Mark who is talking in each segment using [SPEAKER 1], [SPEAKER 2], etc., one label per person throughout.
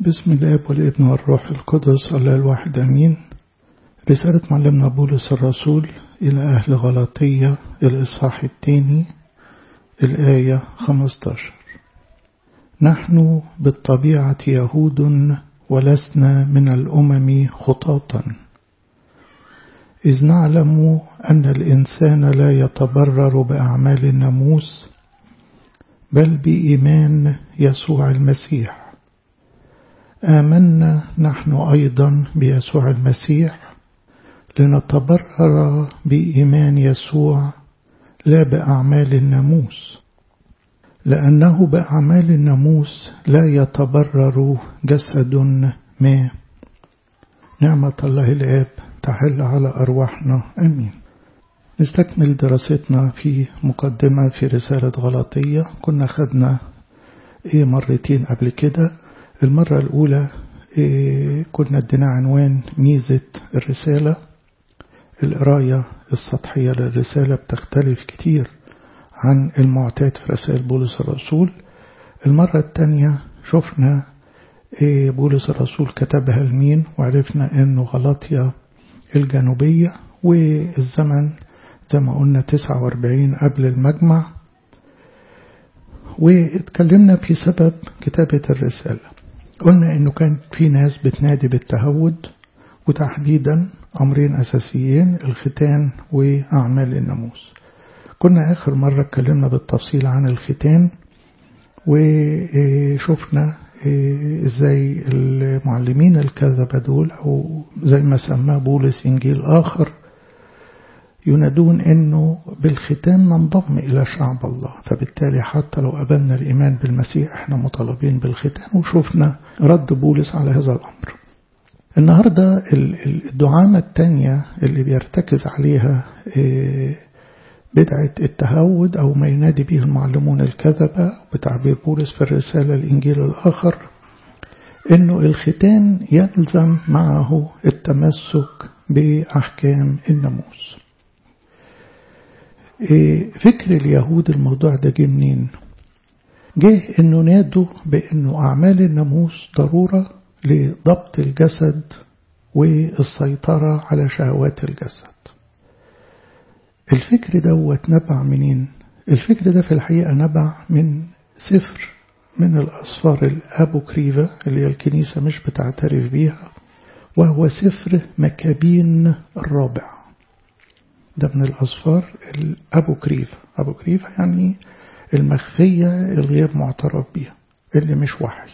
[SPEAKER 1] بسم الاب والابن والروح القدس الله الواحد امين رسالة معلمنا بولس الرسول إلى أهل غلاطية الإصحاح الثاني الآية 15 نحن بالطبيعة يهود ولسنا من الأمم خطاطا إذ نعلم أن الإنسان لا يتبرر بأعمال الناموس بل بإيمان يسوع المسيح آمنا نحن أيضا بيسوع المسيح لنتبرر بإيمان يسوع لا بأعمال الناموس لأنه بأعمال الناموس لا يتبرر جسد ما نعمة الله الآب تحل على أرواحنا أمين نستكمل دراستنا في مقدمة في رسالة غلطية كنا خدنا إيه مرتين قبل كده المرة الأولى إيه كنا ادينا عنوان ميزة الرسالة القراية السطحية للرسالة بتختلف كتير عن المعتاد في رسائل بولس الرسول المرة الثانية شفنا إيه بولس الرسول كتبها لمين وعرفنا انه غلطية الجنوبية والزمن زي ما قلنا 49 قبل المجمع واتكلمنا في سبب كتابة الرسالة قلنا انه كان في ناس بتنادي بالتهود وتحديدا أمرين أساسيين الختان وأعمال الناموس كنا آخر مرة اتكلمنا بالتفصيل عن الختان وشفنا ازاي المعلمين الكذبة دول أو زي ما سماه بولس إنجيل آخر ينادون أنه بالختان ننضم إلى شعب الله فبالتالي حتى لو قبلنا الإيمان بالمسيح احنا مطالبين بالختان وشفنا رد بولس على هذا الأمر النهاردة الدعامة التانية اللي بيرتكز عليها بدعة التهود أو ما ينادي به المعلمون الكذبة بتعبير بولس في الرسالة الإنجيل الآخر إنه الختان يلزم معه التمسك بأحكام الناموس فكر اليهود الموضوع ده جه منين جه إنه نادوا بإنه أعمال الناموس ضرورة لضبط الجسد والسيطرة على شهوات الجسد الفكر دوت نبع منين الفكر ده في الحقيقة نبع من سفر من الأسفار الأبوكريفة اللي هي الكنيسة مش بتعترف بيها وهو سفر مكابين الرابع ده من الأسفار الأبوكريفة أبوكريفة يعني المخفية الغير معترف بيها اللي مش وحي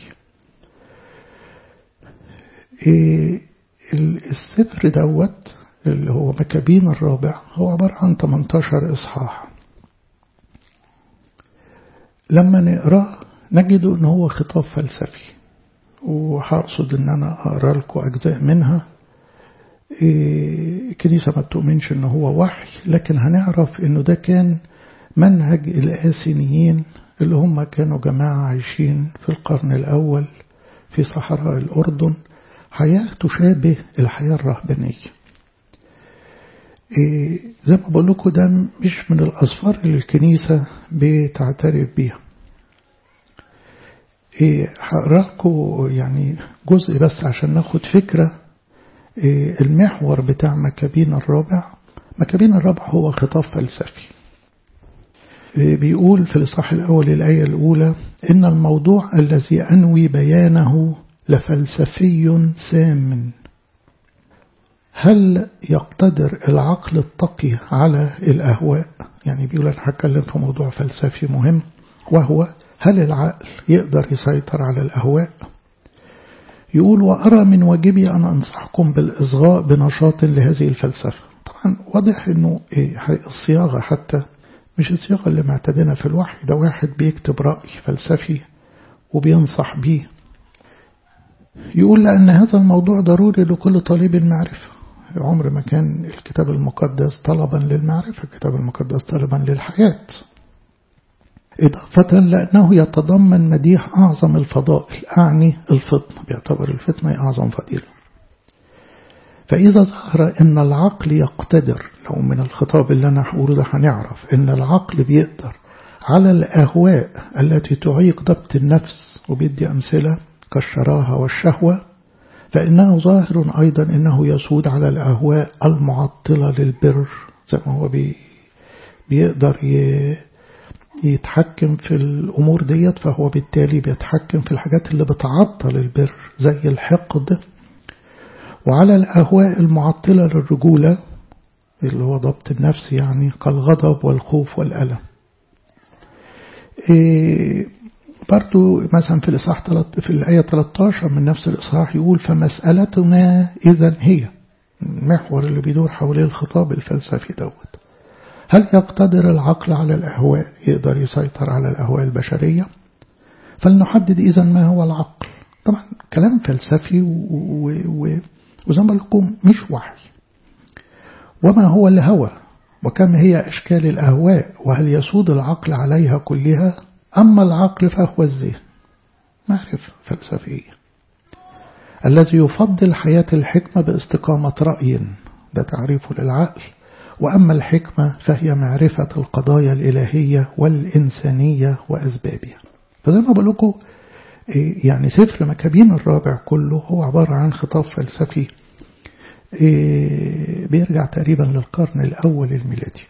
[SPEAKER 1] إيه السفر دوت اللي هو مكابين الرابع هو عبارة عن 18 إصحاح لما نقرأ نجد أنه هو خطاب فلسفي وهقصد أن أنا أقرأ لكم أجزاء منها الكنيسة ما تؤمنش أنه هو وحي لكن هنعرف أنه ده كان منهج الآسينيين اللي هم كانوا جماعة عايشين في القرن الأول في صحراء الأردن حياة تشابه الحياة الرهبانية إيه زي ما بقول لكم ده مش من الأسفار اللي الكنيسة بتعترف بيها إيه هقرا لكم يعني جزء بس عشان ناخد فكرة إيه المحور بتاع مكابين الرابع مكابين الرابع هو خطاب فلسفي بيقول في الإصحاح الأول الآية الأولى إن الموضوع الذي أنوي بيانه لفلسفي سام هل يقتدر العقل التقي على الأهواء يعني بيقول أنا هتكلم في موضوع فلسفي مهم وهو هل العقل يقدر يسيطر على الأهواء يقول وأرى من واجبي أن أنصحكم بالإصغاء بنشاط لهذه الفلسفة طبعا واضح أنه الصياغة حتى مش الصياغة اللي معتدنا في الوحي ده واحد بيكتب رأي فلسفي وبينصح بيه يقول لأن هذا الموضوع ضروري لكل طالب المعرفة عمر ما كان الكتاب المقدس طلبا للمعرفة الكتاب المقدس طلبا للحياة إضافة لأنه يتضمن مديح أعظم الفضائل أعني الفطنة بيعتبر الفطنة أعظم فضيلة فإذا ظهر أن العقل يقتدر لو من الخطاب اللي أنا هقوله ده هنعرف أن العقل بيقدر على الأهواء التي تعيق ضبط النفس وبيدي أمثلة كالشراهة والشهوة فإنه ظاهر أيضا إنه يسود على الأهواء المعطلة للبر زي ما هو بي بيقدر يتحكم في الأمور ديت فهو بالتالي بيتحكم في الحاجات اللي بتعطل البر زي الحقد وعلى الأهواء المعطلة للرجولة اللي هو ضبط النفس يعني كالغضب والخوف والألم إيه برضو مثلا في الإصحاح في الآية 13 من نفس الإصحاح يقول فمسألتنا إذا هي المحور اللي بيدور حوالين الخطاب الفلسفي دوت هل يقتدر العقل على الأهواء يقدر يسيطر على الأهواء البشرية فلنحدد إذا ما هو العقل طبعا كلام فلسفي وزي ما لكم مش وحي وما هو الهوى وكم هي أشكال الأهواء وهل يسود العقل عليها كلها أما العقل فهو الذهن معرفة فلسفية الذي يفضل حياة الحكمة باستقامة رأي ده تعريفه للعقل وأما الحكمة فهي معرفة القضايا الإلهية والإنسانية وأسبابها فزي ما بقول لكم يعني سفر مكابين الرابع كله هو عبارة عن خطاب فلسفي بيرجع تقريبا للقرن الأول الميلادي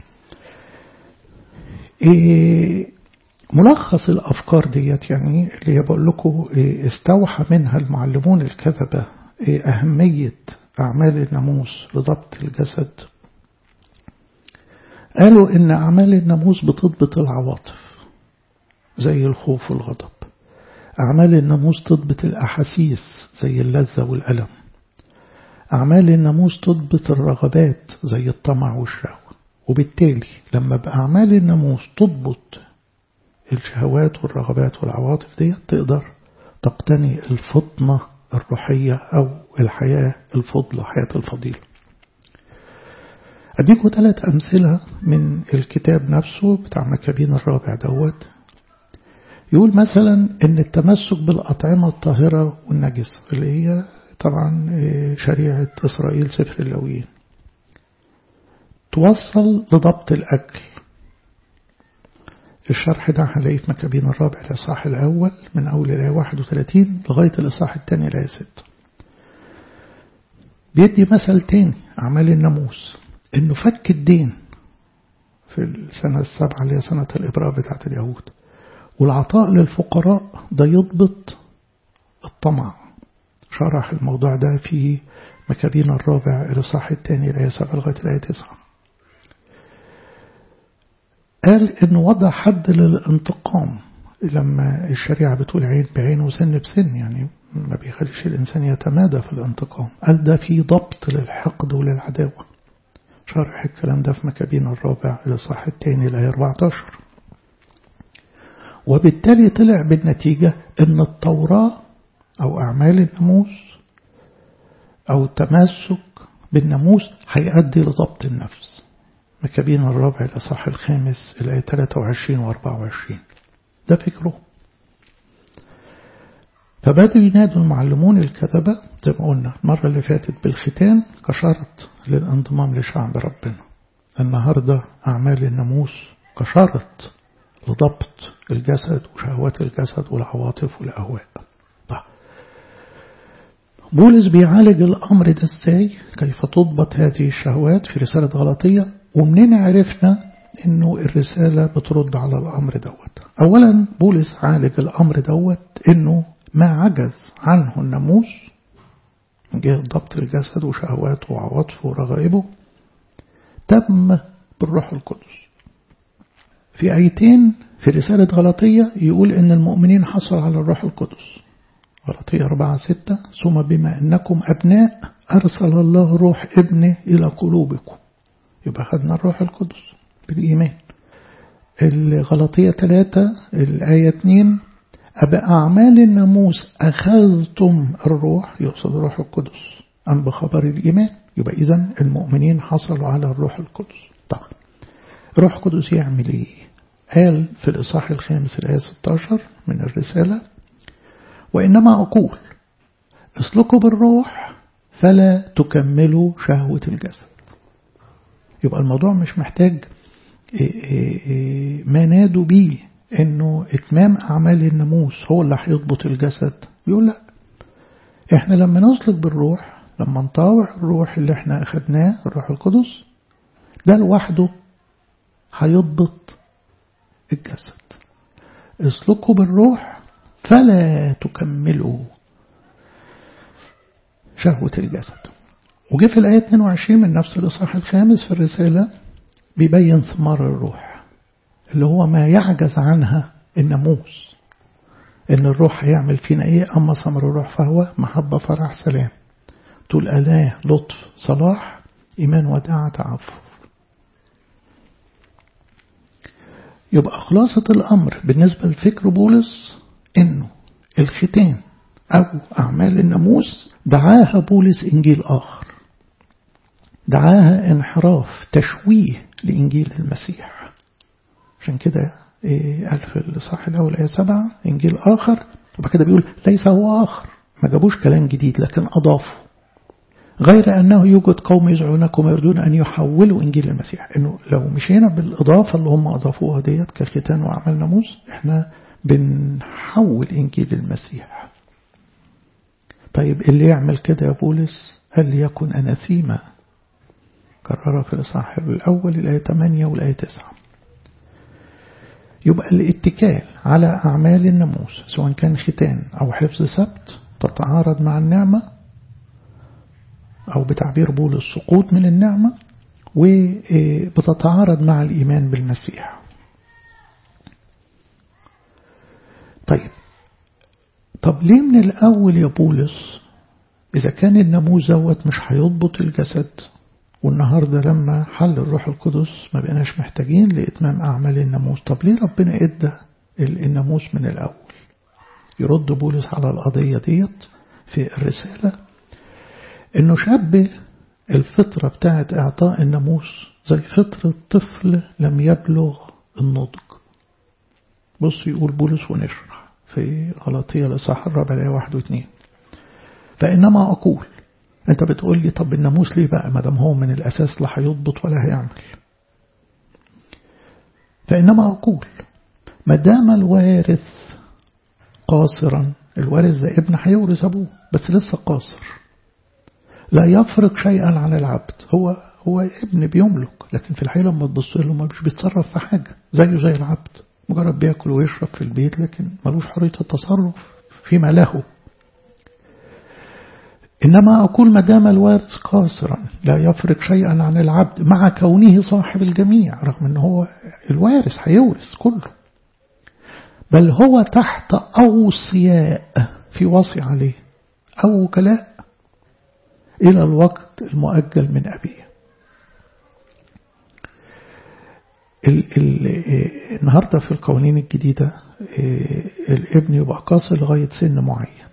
[SPEAKER 1] ملخص الأفكار ديت يعني اللي بقول لكم استوحى منها المعلمون الكذبة أهمية أعمال الناموس لضبط الجسد قالوا إن أعمال الناموس بتضبط العواطف زي الخوف والغضب أعمال الناموس تضبط الأحاسيس زي اللذة والألم أعمال الناموس تضبط الرغبات زي الطمع والشهوة وبالتالي لما بأعمال الناموس تضبط الشهوات والرغبات والعواطف دي تقدر تقتني الفطنة الروحية أو الحياة الفضلة حياة الفضيلة أديكم ثلاث أمثلة من الكتاب نفسه بتاع مكابين الرابع دوت يقول مثلا ان التمسك بالأطعمة الطاهرة والنجسة اللي هي طبعا شريعة إسرائيل سفر اللويين توصل لضبط الأكل الشرح ده هنلاقيه في مكابين الرابع الإصحاح الأول من أول الآية 31 لغاية الإصحاح الثاني الآية 6 بيدي مثل تاني أعمال الناموس إنه فك الدين في السنة السابعة اللي هي سنة الإبراء بتاعت اليهود والعطاء للفقراء ده يضبط الطمع شرح الموضوع ده في مكابين الرابع الإصحاح الثاني الآية 7 لغاية الآية 9 قال إنه وضع حد للانتقام لما الشريعة بتقول عين بعين وسن بسن يعني ما بيخليش الإنسان يتمادى في الانتقام قال ده في ضبط للحقد وللعداوة شرح الكلام ده في مكابين الرابع الإصحاح الثاني الآية 14 وبالتالي طلع بالنتيجة أن التوراة أو أعمال الناموس أو التمسك بالناموس هيؤدي لضبط النفس مكابين الرابع الأصح الخامس الآية 23 و 24 ده فكره فبدأوا ينادوا المعلمون الكذبة زي ما قلنا المرة اللي فاتت بالختان كشرط للانضمام لشعب ربنا النهاردة أعمال الناموس كشرط لضبط الجسد وشهوات الجسد والعواطف والأهواء طيب. بولس بيعالج الأمر ده ازاي كيف تضبط هذه الشهوات في رسالة غلطية ومنين عرفنا انه الرسالة بترد على الأمر دوت أولا بولس عالج الأمر دوت انه ما عجز عنه الناموس من جهة ضبط الجسد وشهواته وعواطفه ورغائبه تم بالروح القدس في آيتين في رسالة غلطية يقول إن المؤمنين حصل على الروح القدس غلطية 4 6 ثم بما أنكم أبناء أرسل الله روح ابنه إلى قلوبكم يبقى خدنا الروح القدس بالإيمان الغلطية 3 الآية 2 أبأعمال الناموس أخذتم الروح يقصد الروح القدس أم بخبر الإيمان يبقى إذن المؤمنين حصلوا على الروح القدس طبعا الروح القدس يعمل إيه قال في الإصحاح الخامس الآية 16 من الرسالة وإنما أقول اسلكوا بالروح فلا تكملوا شهوة الجسد يبقى الموضوع مش محتاج ما نادوا بيه انه اتمام اعمال الناموس هو اللي هيضبط الجسد يقول لا احنا لما نسلك بالروح لما نطاوع الروح اللي احنا اخدناه الروح القدس ده لوحده هيضبط الجسد اسلكوا بالروح فلا تكملوا شهوة الجسد وجه في الآية 22 من نفس الإصحاح الخامس في الرسالة بيبين ثمار الروح اللي هو ما يعجز عنها الناموس إن الروح هيعمل فينا إيه أما ثمر الروح فهو محبة فرح سلام طول أناه لطف صلاح إيمان وداعة تعفف يبقى خلاصة الأمر بالنسبة لفكر بولس إنه الختان أو أعمال الناموس دعاها بولس إنجيل آخر دعاها انحراف تشويه لإنجيل المسيح عشان كده إيه قال في الإصحاح الأول آية سبعة إنجيل آخر وبعد كده بيقول ليس هو آخر ما جابوش كلام جديد لكن أضافوا غير أنه يوجد قوم يزعونكم يريدون أن يحولوا إنجيل المسيح إنه لو مشينا بالإضافة اللي هم أضافوها ديت كالختان وأعمال ناموس إحنا بنحول إنجيل المسيح طيب اللي يعمل كده يا بولس هل يكن أناثيما كررها في الإصحاح الأول الآية 8 والآية 9 يبقى الاتكال على أعمال الناموس سواء كان ختان أو حفظ سبت تتعارض مع النعمة أو بتعبير بولس سقوط من النعمة وبتتعارض مع الإيمان بالمسيح طيب طب ليه من الأول يا بولس إذا كان الناموس دوت مش هيضبط الجسد والنهاردة لما حل الروح القدس ما بقناش محتاجين لإتمام أعمال الناموس طب ليه ربنا إدى الناموس من الأول يرد بولس على القضية ديت في الرسالة إنه شبه الفطرة بتاعت إعطاء الناموس زي فطرة طفل لم يبلغ النضج بص يقول بولس ونشرح في غلطية لصح الرابع الآية واحد واثنين فإنما أقول أنت بتقول لي طب الناموس ليه بقى ما دام هو من الأساس لا هيضبط ولا هيعمل فإنما أقول ما دام الوارث قاصرا الوارث ده ابن هيورث أبوه بس لسه قاصر لا يفرق شيئا عن العبد هو هو ابن بيملك لكن في الحقيقة لما تبص له ما مش بيتصرف في حاجة زيه زي العبد مجرد بياكل ويشرب في البيت لكن ملوش حرية التصرف فيما له إنما أقول ما دام الوارث قاصرا لا يفرق شيئا عن العبد مع كونه صاحب الجميع رغم أنه هو الوارث هيورث كله بل هو تحت أوصياء في وصي عليه أو وكلاء إلى الوقت المؤجل من أبيه ال ال النهاردة في القوانين الجديدة الابن يبقى قاصر لغاية سن معين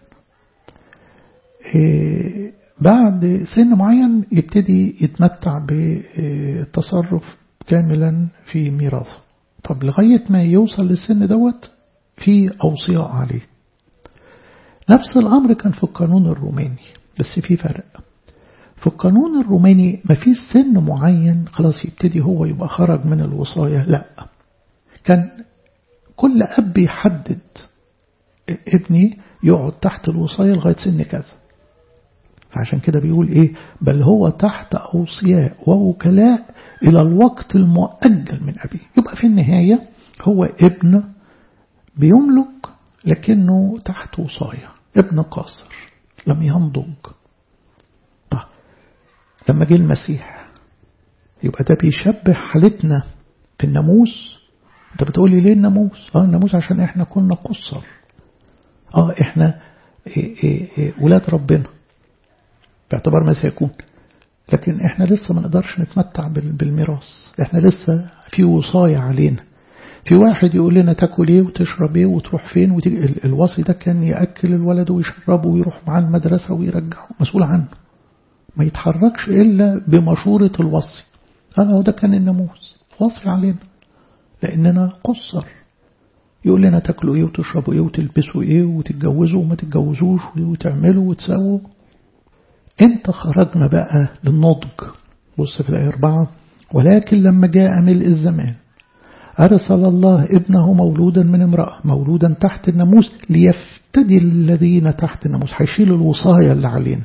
[SPEAKER 1] بعد سن معين يبتدي يتمتع بالتصرف كاملا في ميراثه طب لغاية ما يوصل للسن دوت في أوصياء عليه نفس الأمر كان في القانون الروماني بس في فرق في القانون الروماني ما فيش سن معين خلاص يبتدي هو يبقى خرج من الوصاية لا كان كل أب يحدد ابني يقعد تحت الوصاية لغاية سن كذا فعشان كده بيقول إيه بل هو تحت أوصياء ووكلاء إلى الوقت المؤجل من أبيه يبقى في النهاية هو ابن بيملك لكنه تحت وصاية ابن قاصر لم ينضج طيب لما جه المسيح يبقى ده بيشبه حالتنا في الناموس انت بتقولي ليه الناموس اه الناموس عشان احنا كنا قصر اه احنا إيه إيه إيه ولاد ربنا باعتبار ما سيكون لكن احنا لسه ما نقدرش نتمتع بالميراث احنا لسه في وصاية علينا في واحد يقول لنا تاكل ايه وتشرب ايه وتروح فين وتيجي الوصي ده كان ياكل الولد ويشربه ويروح معاه المدرسه ويرجعه مسؤول عنه ما يتحركش الا بمشوره الوصي هذا هو ده كان الناموس وصي علينا لاننا قصر يقول لنا تاكلوا ايه وتشربوا ايه وتلبسوا ايه وتتجوزوا وما تتجوزوش وتعملوا وتسووا امتى خرجنا بقى للنضج بص في الآية أربعة ولكن لما جاء ملء الزمان أرسل الله ابنه مولودا من امرأة مولودا تحت الناموس ليفتدي الذين تحت الناموس هيشيل الوصايا اللي علينا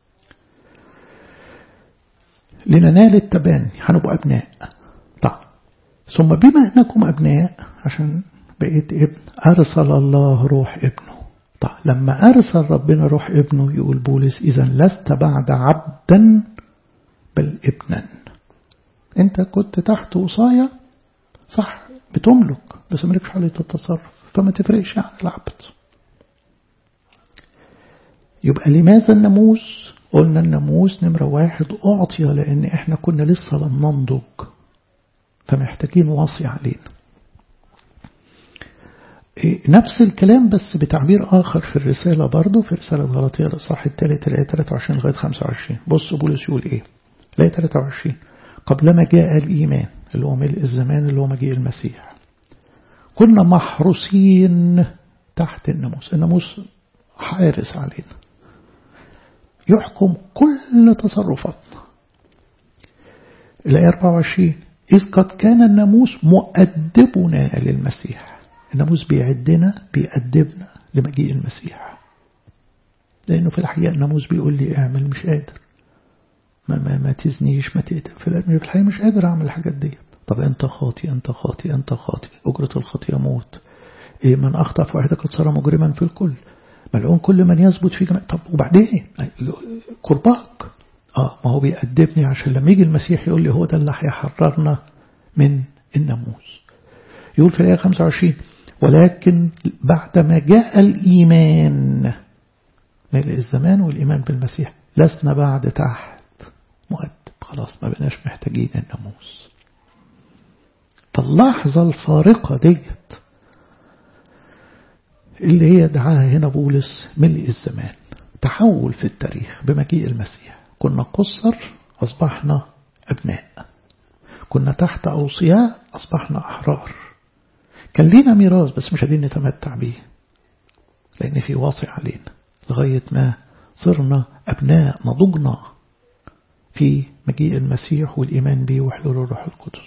[SPEAKER 1] لننال التباني هنبقى أبناء طيب ثم بما أنكم أبناء عشان بقيت ابن أرسل الله روح ابنه طيب لما أرسل ربنا روح ابنه يقول بولس إذا لست بعد عبدا بل ابنا انت كنت تحت وصايا صح بتملك بس مالكش حالية التصرف فما تفرقش عن العبد يبقى لماذا الناموس قلنا الناموس نمرة واحد أعطي لأن إحنا كنا لسه لم ننضج فمحتاجين وصي علينا نفس الكلام بس بتعبير آخر في الرسالة برضه في رسالة غلطية الإصحاح الثالث الآية 23 لغاية 25 بص بولس يقول إيه الآية 23 قبلما جاء الإيمان اللي هو ملء الزمان اللي هو مجيء المسيح كنا محروسين تحت الناموس الناموس حارس علينا يحكم كل تصرفاتنا الآية 24 إذ قد كان الناموس مؤدبنا للمسيح الناموس بيعدنا بيأدبنا لمجيء المسيح لأنه في الحقيقة الناموس بيقول لي اعمل مش قادر ما, ما, ما تزنيش ما تقتل في الحقيقة مش قادر أعمل الحاجات دي طب أنت خاطي أنت خاطي أنت خاطي أجرة الخطيئة موت إيه من أخطأ في واحدة قد صار مجرما في الكل ملعون كل من يثبت في جماعة طب وبعدين قرباك آه ما هو بيأدبني عشان لما يجي المسيح يقول لي هو ده اللي هيحررنا من الناموس يقول في الآية 25 ولكن بعدما جاء الإيمان ملء الزمان والإيمان بالمسيح لسنا بعد تحت مؤدب خلاص ما بقناش محتاجين الناموس فاللحظة الفارقة ديت اللي هي دعاها هنا بولس ملء الزمان تحول في التاريخ بمجيء المسيح كنا قصر أصبحنا أبناء كنا تحت أوصياء أصبحنا أحرار كان لينا ميراث بس مش قادرين نتمتع بيه لأن في واصي علينا لغاية ما صرنا أبناء نضجنا في مجيء المسيح والإيمان به وحلول الروح القدس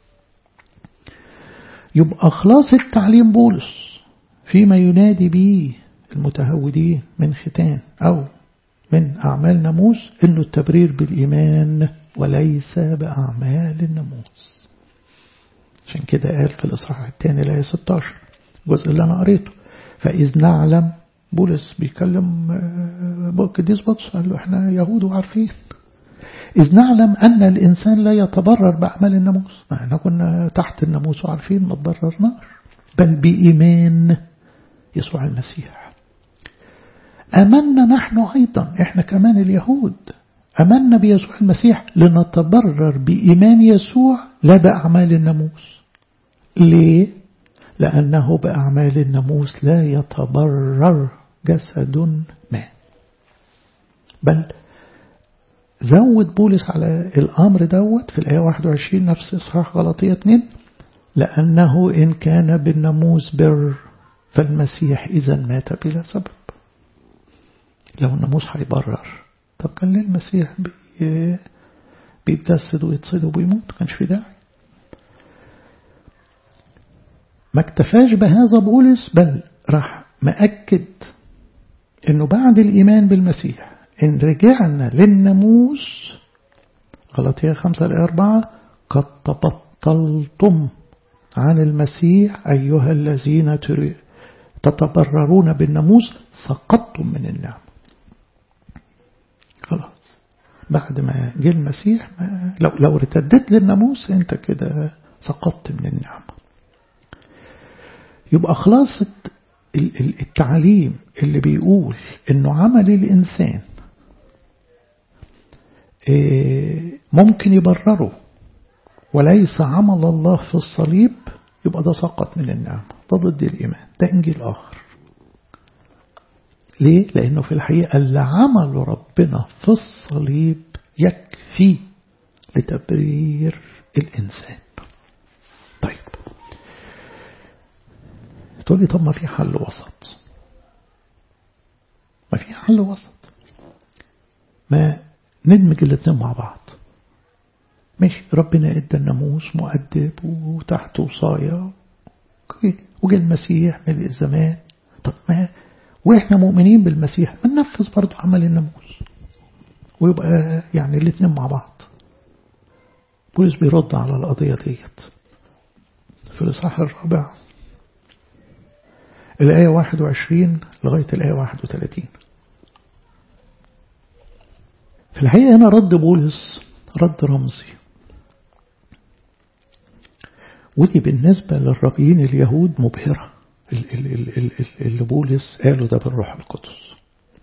[SPEAKER 1] يبقى خلاص التعليم بولس فيما ينادي به المتهودين من ختان أو من أعمال ناموس إنه التبرير بالإيمان وليس بأعمال الناموس عشان كده قال في الإصحاح الثاني الآية 16 الجزء اللي أنا قريته فإذ نعلم بولس بيكلم قديس بطرس قال له احنا يهود وعارفين إذ نعلم أن الإنسان لا يتبرر بأعمال الناموس ما احنا كنا تحت الناموس وعارفين ما تبررناش بل بإيمان يسوع المسيح أمنا نحن أيضا إحنا كمان اليهود أمنا بيسوع المسيح لنتبرر بإيمان يسوع لا بأعمال الناموس ليه؟ لأنه بأعمال الناموس لا يتبرر جسد ما بل زود بولس على الأمر دوت في الآية 21 نفس إصحاح غلطية 2 لأنه إن كان بالناموس بر فالمسيح إذا مات بلا سبب لو الناموس هيبرر طب كان ليه المسيح بي بيتجسد ويتصلب ويموت كانش في داعي ما اكتفاش بهذا بولس بل راح مأكد انه بعد الإيمان بالمسيح إن رجعنا للناموس غلطية خمسة لأربعة قد تبطلتم عن المسيح أيها الذين تتبررون بالناموس سقطتم من النعمة خلاص بعد ما جه المسيح ما لو لو ارتدت للناموس انت كده سقطت من النعمة يبقى خلاصة التعليم اللي بيقول انه عمل الانسان ممكن يبرره وليس عمل الله في الصليب يبقى ده سقط من النعمة ده ضد الإيمان ده إنجيل آخر ليه؟ لأنه في الحقيقة اللي عمله ربنا في الصليب يكفي لتبرير الإنسان طيب تقول لي طب ما في حل وسط ما في حل وسط ما ندمج الاثنين مع بعض مش ربنا ادى الناموس مؤدب وتحت وصايا وجه المسيح ملء الزمان طب ما واحنا مؤمنين بالمسيح بننفذ برضه عمل الناموس ويبقى يعني الاثنين مع بعض بولس بيرد على القضية ديت في الإصحاح الرابع الآية 21 لغاية الآية 31 في الحقيقة هنا رد بولس رد رمزي ودي بالنسبة للربيين اليهود مبهرة اللي بولس قاله ده بالروح القدس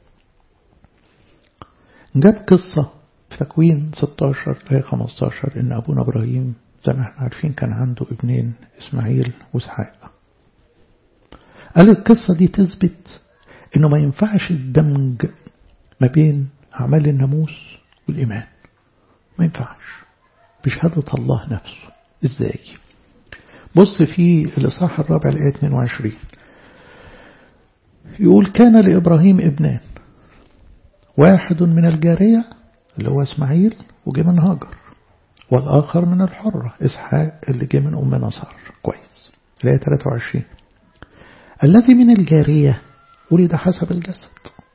[SPEAKER 1] جاب قصة في تكوين 16 آية 15 إن أبونا إبراهيم زي ما احنا عارفين كان عنده ابنين إسماعيل وإسحاق قال القصة دي تثبت إنه ما ينفعش الدمج ما بين أعمال الناموس والإيمان ما ينفعش بشهادة الله نفسه إزاي بص في الإصحاح الرابع الآية 22 يقول كان لإبراهيم ابنان واحد من الجارية اللي هو إسماعيل وجه من هاجر والآخر من الحرة إسحاق اللي جه من أم نصر كويس الآية 23 الذي من الجارية ولد حسب الجسد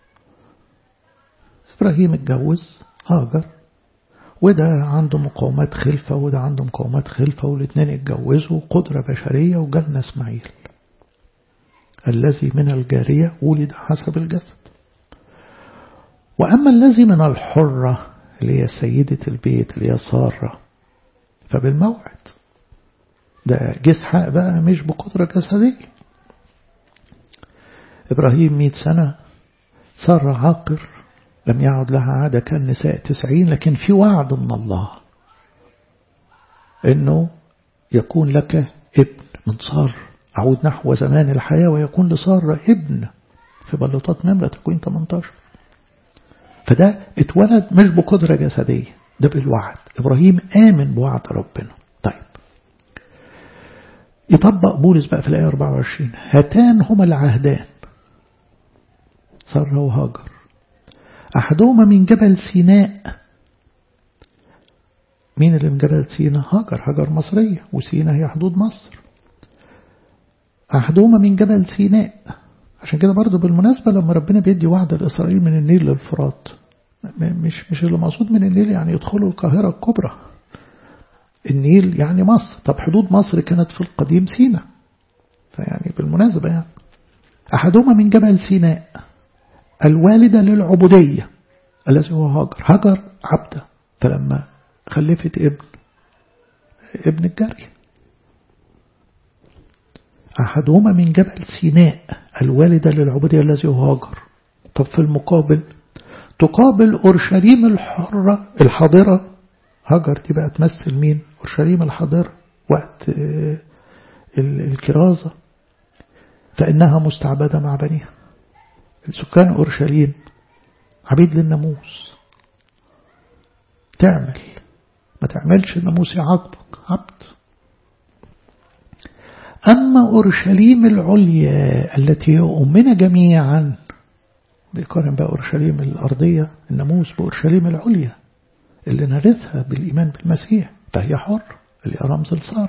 [SPEAKER 1] إبراهيم اتجوز هاجر وده عنده مقاومات خلفة وده عنده مقاومات خلفة والاثنين اتجوزوا قدرة بشرية وجالنا اسماعيل الذي من الجارية ولد حسب الجسد وأما الذي من الحرة اللي هي سيدة البيت اللي هي سارة فبالموعد ده جسحاق بقى مش بقدرة جسدية إبراهيم مئة سنة سارة عاقر لم يعد لها عادة كالنساء تسعين لكن في وعد من الله انه يكون لك ابن من صار أعود نحو زمان الحياة ويكون لصار ابن في بلوطات نمرة تكوين 18 فده اتولد مش بقدرة جسدية ده بالوعد إبراهيم آمن بوعد ربنا طيب يطبق بولس بقى في الآية 24 هاتان هما العهدان سارة وهاجر أحدهما من جبل سيناء مين اللي من جبل سيناء هاجر هاجر مصرية وسيناء هي حدود مصر أحدهما من جبل سيناء عشان كده برضو بالمناسبة لما ربنا بيدي وعد لإسرائيل من النيل للفرات مش مش اللي مقصود من النيل يعني يدخلوا القاهرة الكبرى النيل يعني مصر طب حدود مصر كانت في القديم سيناء فيعني بالمناسبة يعني أحدهما من جبل سيناء الوالدة للعبودية الذي هو هاجر هاجر عبدة فلما خلفت ابن ابن الجارية أحدهما من جبل سيناء الوالدة للعبودية الذي هو هاجر طب في المقابل تقابل أورشليم الحرة الحاضرة هاجر دي بقى تمثل مين أورشليم الحاضرة وقت الكرازة فإنها مستعبدة مع بنيها سكان أورشليم عبيد للناموس تعمل ما تعملش الناموس يعاقبك عبد أما أورشليم العليا التي أمنا جميعا بيقارن بقى أورشليم الأرضية الناموس بأورشليم العليا اللي نرثها بالإيمان بالمسيح فهي حر اللي رمز الصار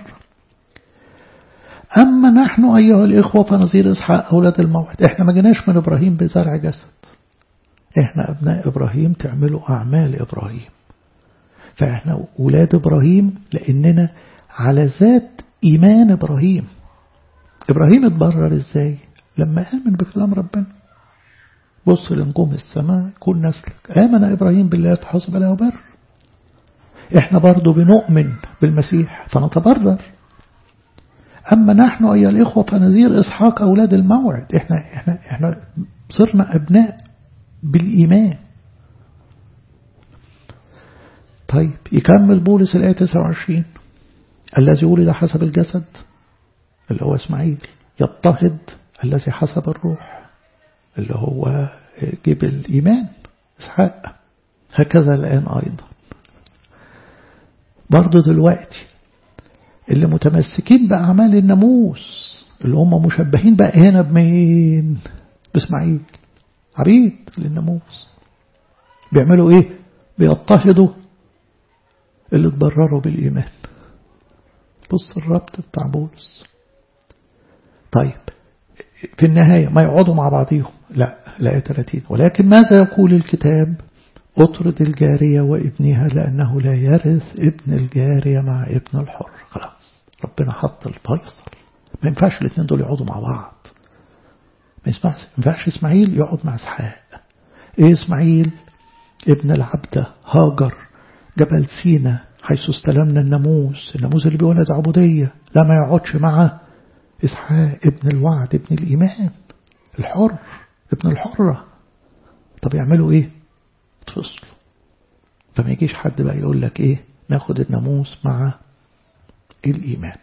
[SPEAKER 1] أما نحن أيها الإخوة فنظير إسحاق أولاد الموعد إحنا ما جيناش من إبراهيم بزرع جسد إحنا أبناء إبراهيم تعملوا أعمال إبراهيم فإحنا أولاد إبراهيم لأننا على ذات إيمان إبراهيم إبراهيم اتبرر إزاي لما آمن بكلام ربنا بص لنجوم السماء كل نسلك آمن إبراهيم بالله فحسب له بر إحنا برضو بنؤمن بالمسيح فنتبرر أما نحن أيها الإخوة فنزير إسحاق أولاد الموعد إحنا, إحنا, إحنا صرنا أبناء بالإيمان طيب يكمل بولس الآية 29 الذي ولد حسب الجسد اللي هو إسماعيل يضطهد الذي حسب الروح اللي هو جيب الإيمان إسحاق هكذا الآن أيضا برضو دلوقتي اللي متمسكين بأعمال الناموس اللي هم مشبهين بقى هنا بمين بإسماعيل عبيد للناموس بيعملوا ايه بيضطهدوا اللي اتبرروا بالإيمان بص الربط بتاع بولس طيب في النهاية ما يقعدوا مع بعضيهم لا لا 30 ولكن ماذا يقول الكتاب اطرد الجارية وابنها لأنه لا يرث ابن الجارية مع ابن الحر خلاص ربنا حط الفيصل ما ينفعش الاثنين دول يقعدوا مع بعض ما ينفعش إسماعيل يقعد مع إسحاق إيه إسماعيل ابن العبدة هاجر جبل سينا حيث استلمنا الناموس الناموس اللي بيولد عبودية لا ما يقعدش مع إسحاق ابن الوعد ابن الإيمان الحر ابن الحرة طب يعملوا إيه تفصلوا فما يجيش حد بقى يقول لك إيه ناخد الناموس مع الإيمان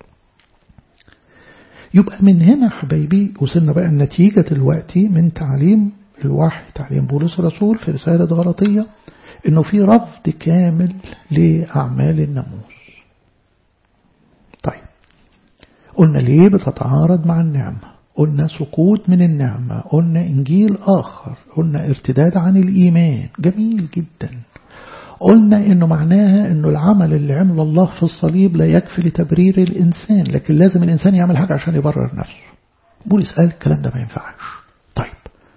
[SPEAKER 1] يبقى من هنا حبايبي وصلنا بقى النتيجة دلوقتي من تعليم الوحي تعليم بولس الرسول في رسالة غلطية انه في رفض كامل لأعمال الناموس طيب قلنا ليه بتتعارض مع النعمة قلنا سقوط من النعمة قلنا إنجيل آخر قلنا ارتداد عن الإيمان جميل جدا قلنا إنه معناها إنه العمل اللي عمله الله في الصليب لا يكفي لتبرير الإنسان لكن لازم الإنسان يعمل حاجة عشان يبرر نفسه بولس قال الكلام ده ما ينفعش طيب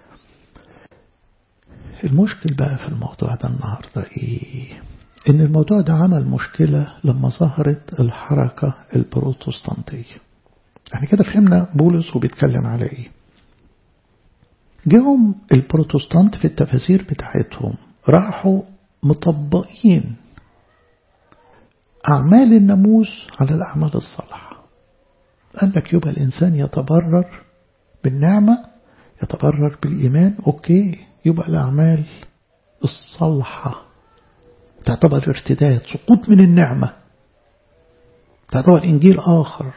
[SPEAKER 1] المشكل بقى في الموضوع ده النهاردة إيه إن الموضوع ده عمل مشكلة لما ظهرت الحركة البروتستانتية يعني كده فهمنا بولس وبيتكلم على إيه جاهم البروتستانت في التفاسير بتاعتهم راحوا مطبقين أعمال الناموس على الأعمال الصالحة قال لك يبقى الإنسان يتبرر بالنعمة يتبرر بالإيمان أوكي يبقى الأعمال الصالحة تعتبر ارتداد سقوط من النعمة تعتبر إنجيل آخر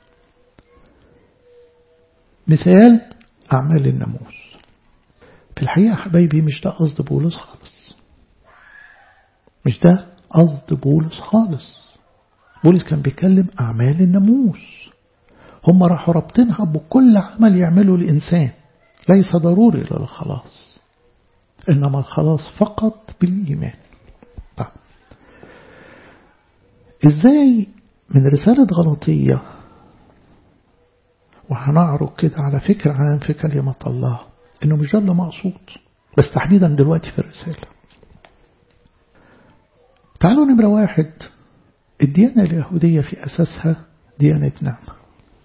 [SPEAKER 1] مثال أعمال الناموس في الحقيقة حبايبي مش ده قصد بولس خالص مش ده قصد بولس خالص بولس كان بيتكلم أعمال الناموس هم راحوا رابطينها بكل عمل يعمله الإنسان ليس ضروري للخلاص إنما الخلاص فقط بالإيمان طيب. إزاي من رسالة غلطية وهنعرض كده على فكرة عن في كلمة الله إنه مش ده اللي مقصود بس تحديدا دلوقتي في الرسالة تعالوا نمرة واحد الديانة اليهودية في أساسها ديانة نعمة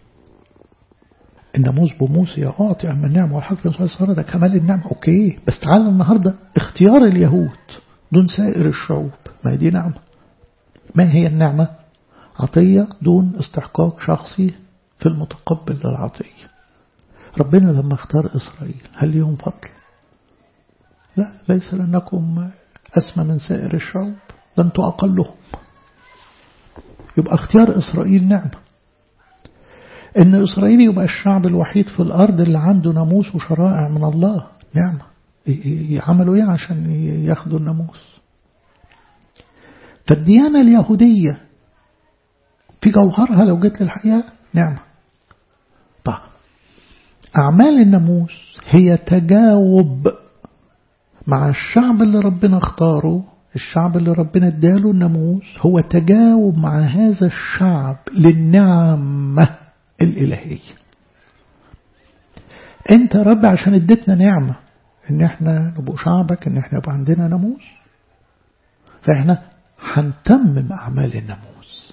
[SPEAKER 1] الناموس بموسى أعطي أما النعمة والحق صار ده كمال النعمة أوكي بس تعالى النهاردة اختيار اليهود دون سائر الشعوب ما دي نعمة ما هي النعمة عطية دون استحقاق شخصي في المتقبل للعطية ربنا لما اختار إسرائيل هل ليهم فضل لا ليس لأنكم أسمى من سائر الشعوب ده أنتوا أقلهم يبقى اختيار إسرائيل نعمة إن إسرائيل يبقى الشعب الوحيد في الأرض اللي عنده ناموس وشرائع من الله نعمة يعملوا إيه عشان ياخدوا الناموس فالديانة اليهودية في جوهرها لو جيت للحقيقة نعمة طيب أعمال الناموس هي تجاوب مع الشعب اللي ربنا اختاره الشعب اللي ربنا اداله الناموس هو تجاوب مع هذا الشعب للنعمة الإلهية انت يا رب عشان اديتنا نعمة ان احنا نبقى شعبك ان احنا يبقى عندنا ناموس فاحنا هنتمم اعمال الناموس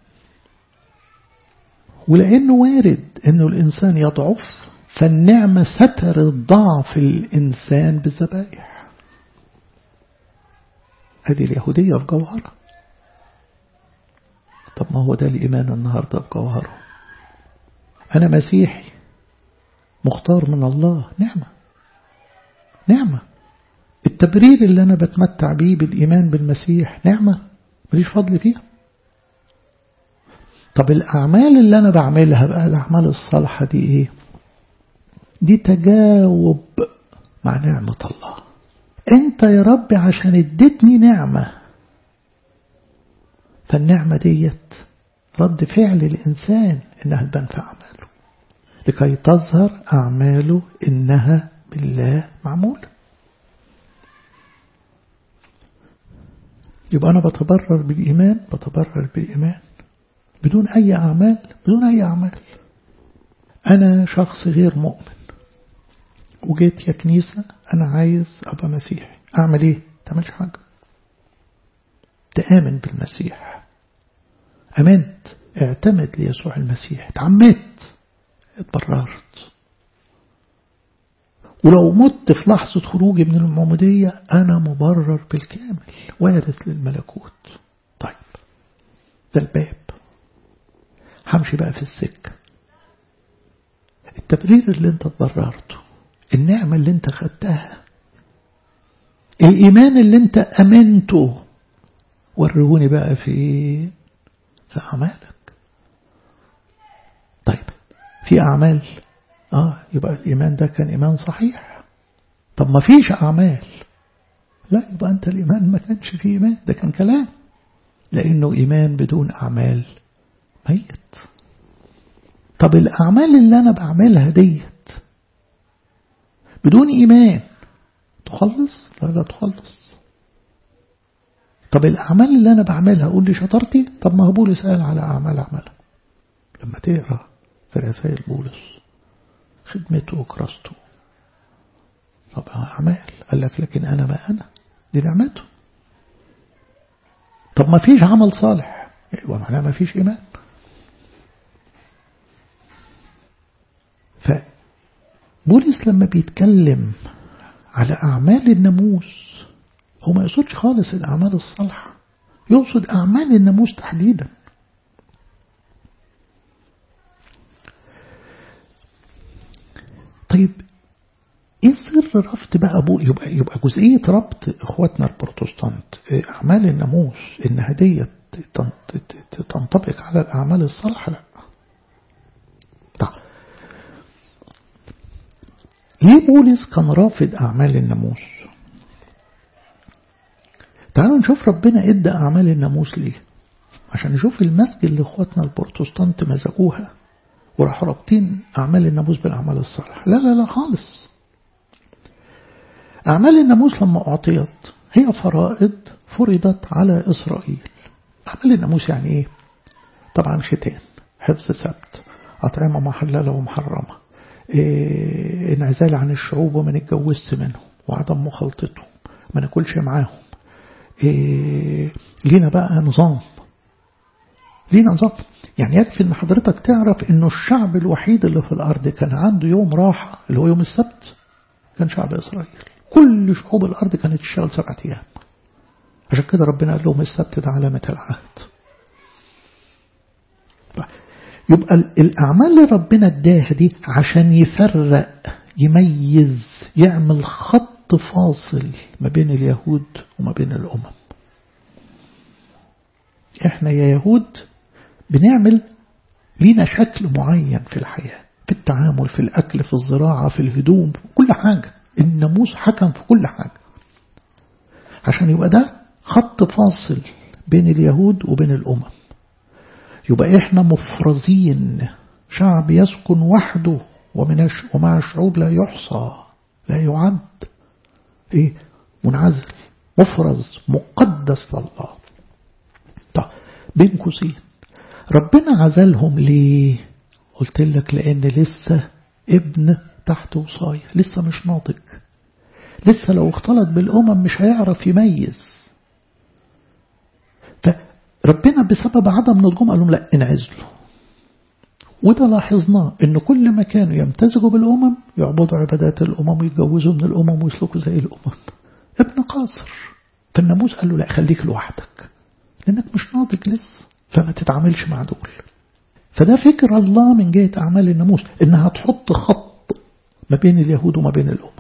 [SPEAKER 1] ولانه وارد انه الانسان يضعف فالنعمة سترت ضعف الانسان بالذبائح هذه اليهودية في جوهرها طب ما هو ده الإيمان النهاردة في جوهره أنا مسيحي مختار من الله نعمة نعمة التبرير اللي أنا بتمتع بيه بالإيمان بالمسيح نعمة مليش فضل فيها طب الأعمال اللي أنا بعملها بقى الأعمال الصالحة دي إيه دي تجاوب مع نعمة الله أنت يا رب عشان اديتني نعمة فالنعمة ديت رد فعل الإنسان إنها تبان في أعماله لكي تظهر أعماله إنها بالله معمولة يبقى أنا بتبرر بالإيمان بتبرر بالإيمان بدون أي أعمال بدون أي أعمال أنا شخص غير مؤمن وجيت يا كنيسة أنا عايز أبقى مسيحي أعمل إيه؟ تعملش حاجة تآمن بالمسيح أمنت اعتمد ليسوع المسيح تعمدت اتبررت ولو مت في لحظة خروجي من المعمودية أنا مبرر بالكامل وارث للملكوت طيب ده الباب همشي بقى في السكة التبرير اللي انت اتبررته النعمة اللي انت خدتها الإيمان اللي انت أمنته ورهوني بقى في في أعمالك طيب في أعمال آه يبقى الإيمان ده كان إيمان صحيح طب ما فيش أعمال لا يبقى أنت الإيمان ما كانش فيه إيمان ده كان كلام لأنه إيمان بدون أعمال ميت طب الأعمال اللي أنا بعملها ديت بدون إيمان تخلص لا لا تخلص طب الأعمال اللي أنا بعملها أقول لي شطرتي طب ما هو بولس قال على أعمال عملها لما تقرأ في رسائل بولس خدمته وكراسته طب أعمال قال لك لكن أنا ما أنا دي نعمته طب ما فيش عمل صالح يبقى معناه ما فيش إيمان فبولس لما بيتكلم على أعمال الناموس هو ما يقصدش خالص الأعمال الصالحة يقصد أعمال الناموس تحديدا طيب ايه سر ربط بقى ابو يبقى يبقى جزئيه ربط اخواتنا البروتستانت اعمال الناموس ان هديه تنطبق على الاعمال الصالحه لا طيب ليه بولس كان رافض اعمال الناموس تعالوا نشوف ربنا ادى اعمال الناموس ليه عشان نشوف المسجد اللي اخواتنا البروتستانت مزقوها وراحوا رابطين أعمال الناموس بالأعمال الصالحة لا لا لا خالص أعمال الناموس لما أعطيت هي فرائض فرضت على إسرائيل أعمال الناموس يعني إيه طبعا ختان حفظ سبت أطعمة محللة ومحرمة إيه انعزال عن الشعوب وما نتجوزش منهم وعدم مخالطتهم ما ناكلش معاهم إيه لينا بقى نظام لينا نظام يعني يكفي ان حضرتك تعرف انه الشعب الوحيد اللي في الارض كان عنده يوم راحة اللي هو يوم السبت كان شعب اسرائيل كل شعوب الارض كانت تشتغل سبعة ايام عشان كده ربنا قال لهم السبت ده علامة العهد يبقى الأعمال اللي ربنا اداها دي عشان يفرق يميز يعمل خط فاصل ما بين اليهود وما بين الأمم احنا يا يهود بنعمل لينا شكل معين في الحياة في التعامل في الأكل في الزراعة في الهدوم في كل حاجة الناموس حكم في كل حاجة عشان يبقى ده خط فاصل بين اليهود وبين الأمم يبقى إحنا مفرزين شعب يسكن وحده ومن ومع الشعوب لا يحصى لا يعد إيه منعزل مفرز مقدس لله طيب بين قوسين ربنا عزلهم ليه قلت لك لأن لسه ابن تحت وصاية لسه مش ناضج لسه لو اختلط بالأمم مش هيعرف يميز فربنا بسبب عدم نضجهم قال لهم لا انعزلوا وده لاحظناه ان كل ما كانوا يمتزجوا بالأمم يعبدوا عبادات الأمم ويتجوزوا من الأمم ويسلكوا زي الأمم ابن قاصر فالناموس قال له لا خليك لوحدك لأنك مش ناضج لسه فما تتعاملش مع دول فده فكر الله من جهة أعمال الناموس إنها تحط خط ما بين اليهود وما بين الأمم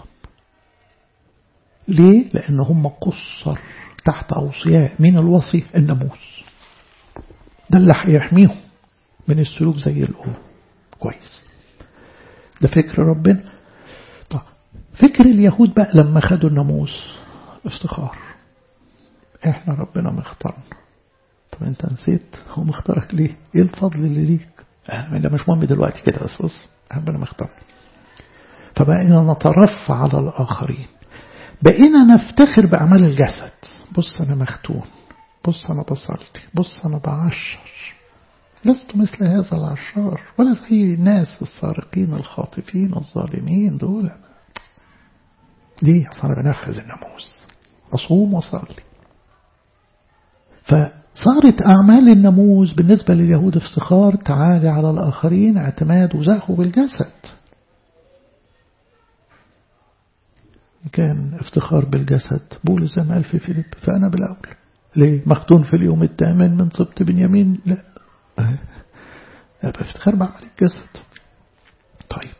[SPEAKER 1] ليه؟ لأن هم قصر تحت أوصياء من الوصي الناموس ده اللي هيحميهم من السلوك زي الأمم كويس ده فكر ربنا طب فكر اليهود بقى لما خدوا الناموس افتخار احنا ربنا مختارنا طب انت نسيت هو مختارك ليه ايه الفضل اللي ليك اه ده مش مهم دلوقتي كده بس بص ربنا مختارنا فبقينا نترفع على الآخرين بقينا نفتخر بأعمال الجسد بص أنا مختون بص أنا بصلي بص أنا بعشر لست مثل هذا العشار ولا زي الناس السارقين الخاطفين الظالمين دول ليه أصلا أنا بنفذ الناموس أصوم وصلي فصارت أعمال الناموس بالنسبة لليهود افتخار تعالي على الآخرين اعتماد وزهو بالجسد كان افتخار بالجسد بولس زي ما قال في فيليب فأنا بالأول ليه مختون في اليوم الثامن من سبط بنيامين لا يبقى افتخار بعمل الجسد طيب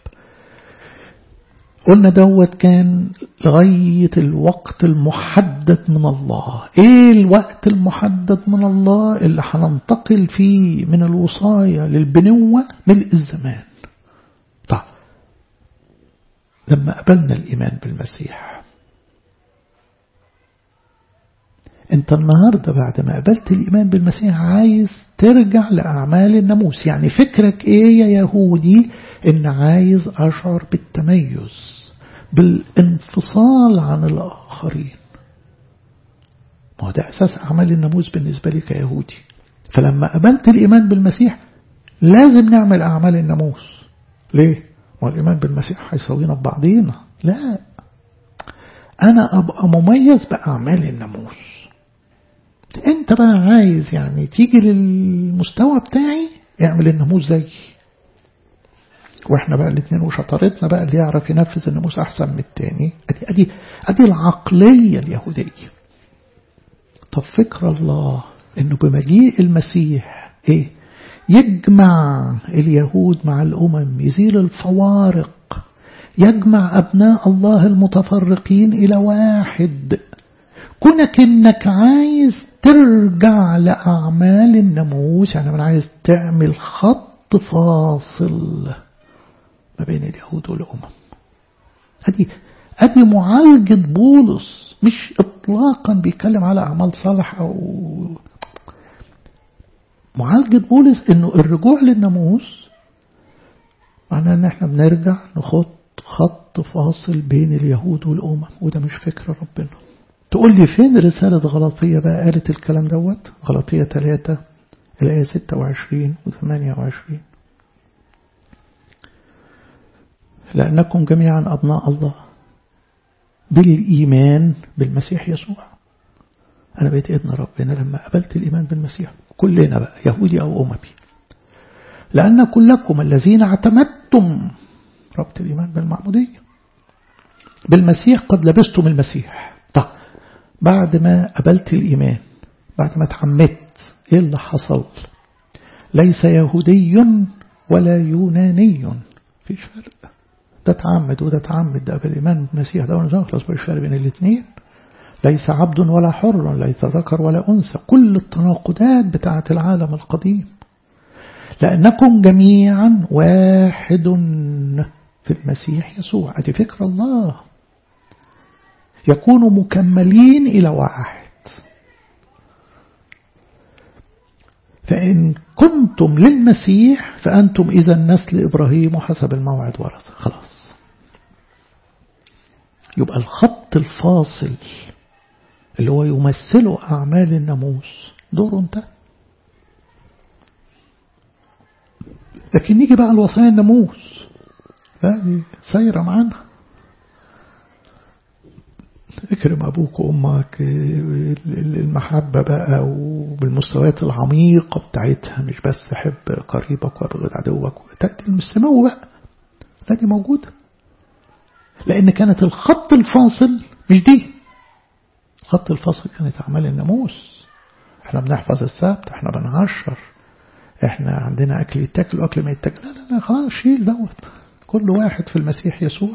[SPEAKER 1] قلنا دوت كان لغاية الوقت المحدد من الله ايه الوقت المحدد من الله اللي هننتقل فيه من الوصاية للبنوة ملء الزمان طيب لما قبلنا الإيمان بالمسيح انت النهاردة بعد ما قبلت الإيمان بالمسيح عايز ترجع لأعمال الناموس يعني فكرك ايه يا يهودي ان عايز أشعر بالتميز بالانفصال عن الآخرين ما هو ده أساس أعمال الناموس بالنسبة لي كيهودي فلما قبلت الإيمان بالمسيح لازم نعمل أعمال الناموس ليه؟ ما الإيمان بالمسيح هيسوينا ببعضينا لا أنا أبقى مميز بأعمال الناموس أنت بقى عايز يعني تيجي للمستوى بتاعي اعمل الناموس زي واحنا بقى الاثنين وشطارتنا بقى اللي يعرف ينفذ الناموس احسن من التاني ادي ادي ادي العقليه اليهوديه طب فكر الله انه بمجيء المسيح ايه يجمع اليهود مع الامم يزيل الفوارق يجمع ابناء الله المتفرقين الى واحد كونك انك عايز ترجع لاعمال الناموس يعني انا عايز تعمل خط فاصل ما بين اليهود والأمم هذه هذه معالجة بولس مش إطلاقا بيتكلم على أعمال صالح أو معالجة بولس إنه الرجوع للناموس معناه إن إحنا بنرجع نخط خط فاصل بين اليهود والأمم وده مش فكر ربنا تقول لي فين رسالة غلطية بقى قالت الكلام دوت غلطية 3 الآية 26 و 28 لأنكم جميعا أبناء الله بالإيمان بالمسيح يسوع أنا بقيت ابن ربنا لما قبلت الإيمان بالمسيح كلنا بقى يهودي أو أممي لأن كلكم الذين اعتمدتم ربط الإيمان بالمعمودية بالمسيح قد لبستم المسيح طب بعد ما قبلت الإيمان بعد ما اتعمدت إيه اللي حصل ليس يهودي ولا يوناني فيش فرق ده تعمد وده تعمد ده بالإيمان بالمسيح ده ونخلص مش فرق بين الاثنين ليس عبد ولا حر ليس ذكر ولا أنثى كل التناقضات بتاعة العالم القديم لأنكم جميعا واحد في المسيح يسوع أدي فكر الله يكونوا مكملين إلى واحد فإن كنتم للمسيح فأنتم إذا نسل إبراهيم حسب الموعد ورث خلاص يبقى الخط الفاصل اللي هو يمثله أعمال الناموس دوره انتهى لكن نيجي بقى الوصايا الناموس هذه سايرة معانا اكرم أبوك وأمك المحبة بقى وبالمستويات العميقة بتاعتها مش بس حب قريبك وابغض عدوك تأتي السماوة بقى لا دي موجودة لأن كانت الخط الفاصل مش دي خط الفاصل كانت أعمال الناموس احنا بنحفظ السبت احنا بنعشر احنا عندنا أكل يتاكل وأكل ما يتاكل لا لا لا خلاص شيل دوت كل واحد في المسيح يسوع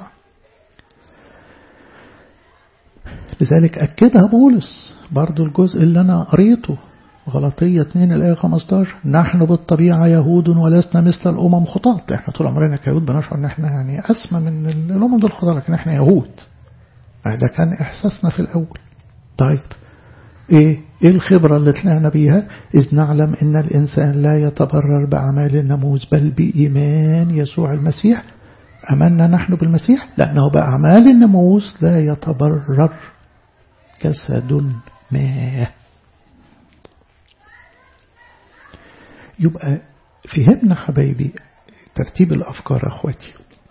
[SPEAKER 1] لذلك أكدها بولس برضو الجزء اللي أنا قريته غلطية 2 الآية 15 نحن بالطبيعة يهود ولسنا مثل الأمم خطاط احنا طول عمرنا كيهود بنشعر ان احنا يعني أسمى من الأمم دول خطاط لكن احنا يهود ده كان إحساسنا في الأول طيب إيه إيه الخبرة اللي طلعنا بيها إذ نعلم إن الإنسان لا يتبرر بأعمال الناموس بل بإيمان يسوع المسيح أمنا نحن بالمسيح لأنه بأعمال الناموس لا يتبرر جسد ما يبقى فهمنا حبايبي ترتيب الأفكار أخواتي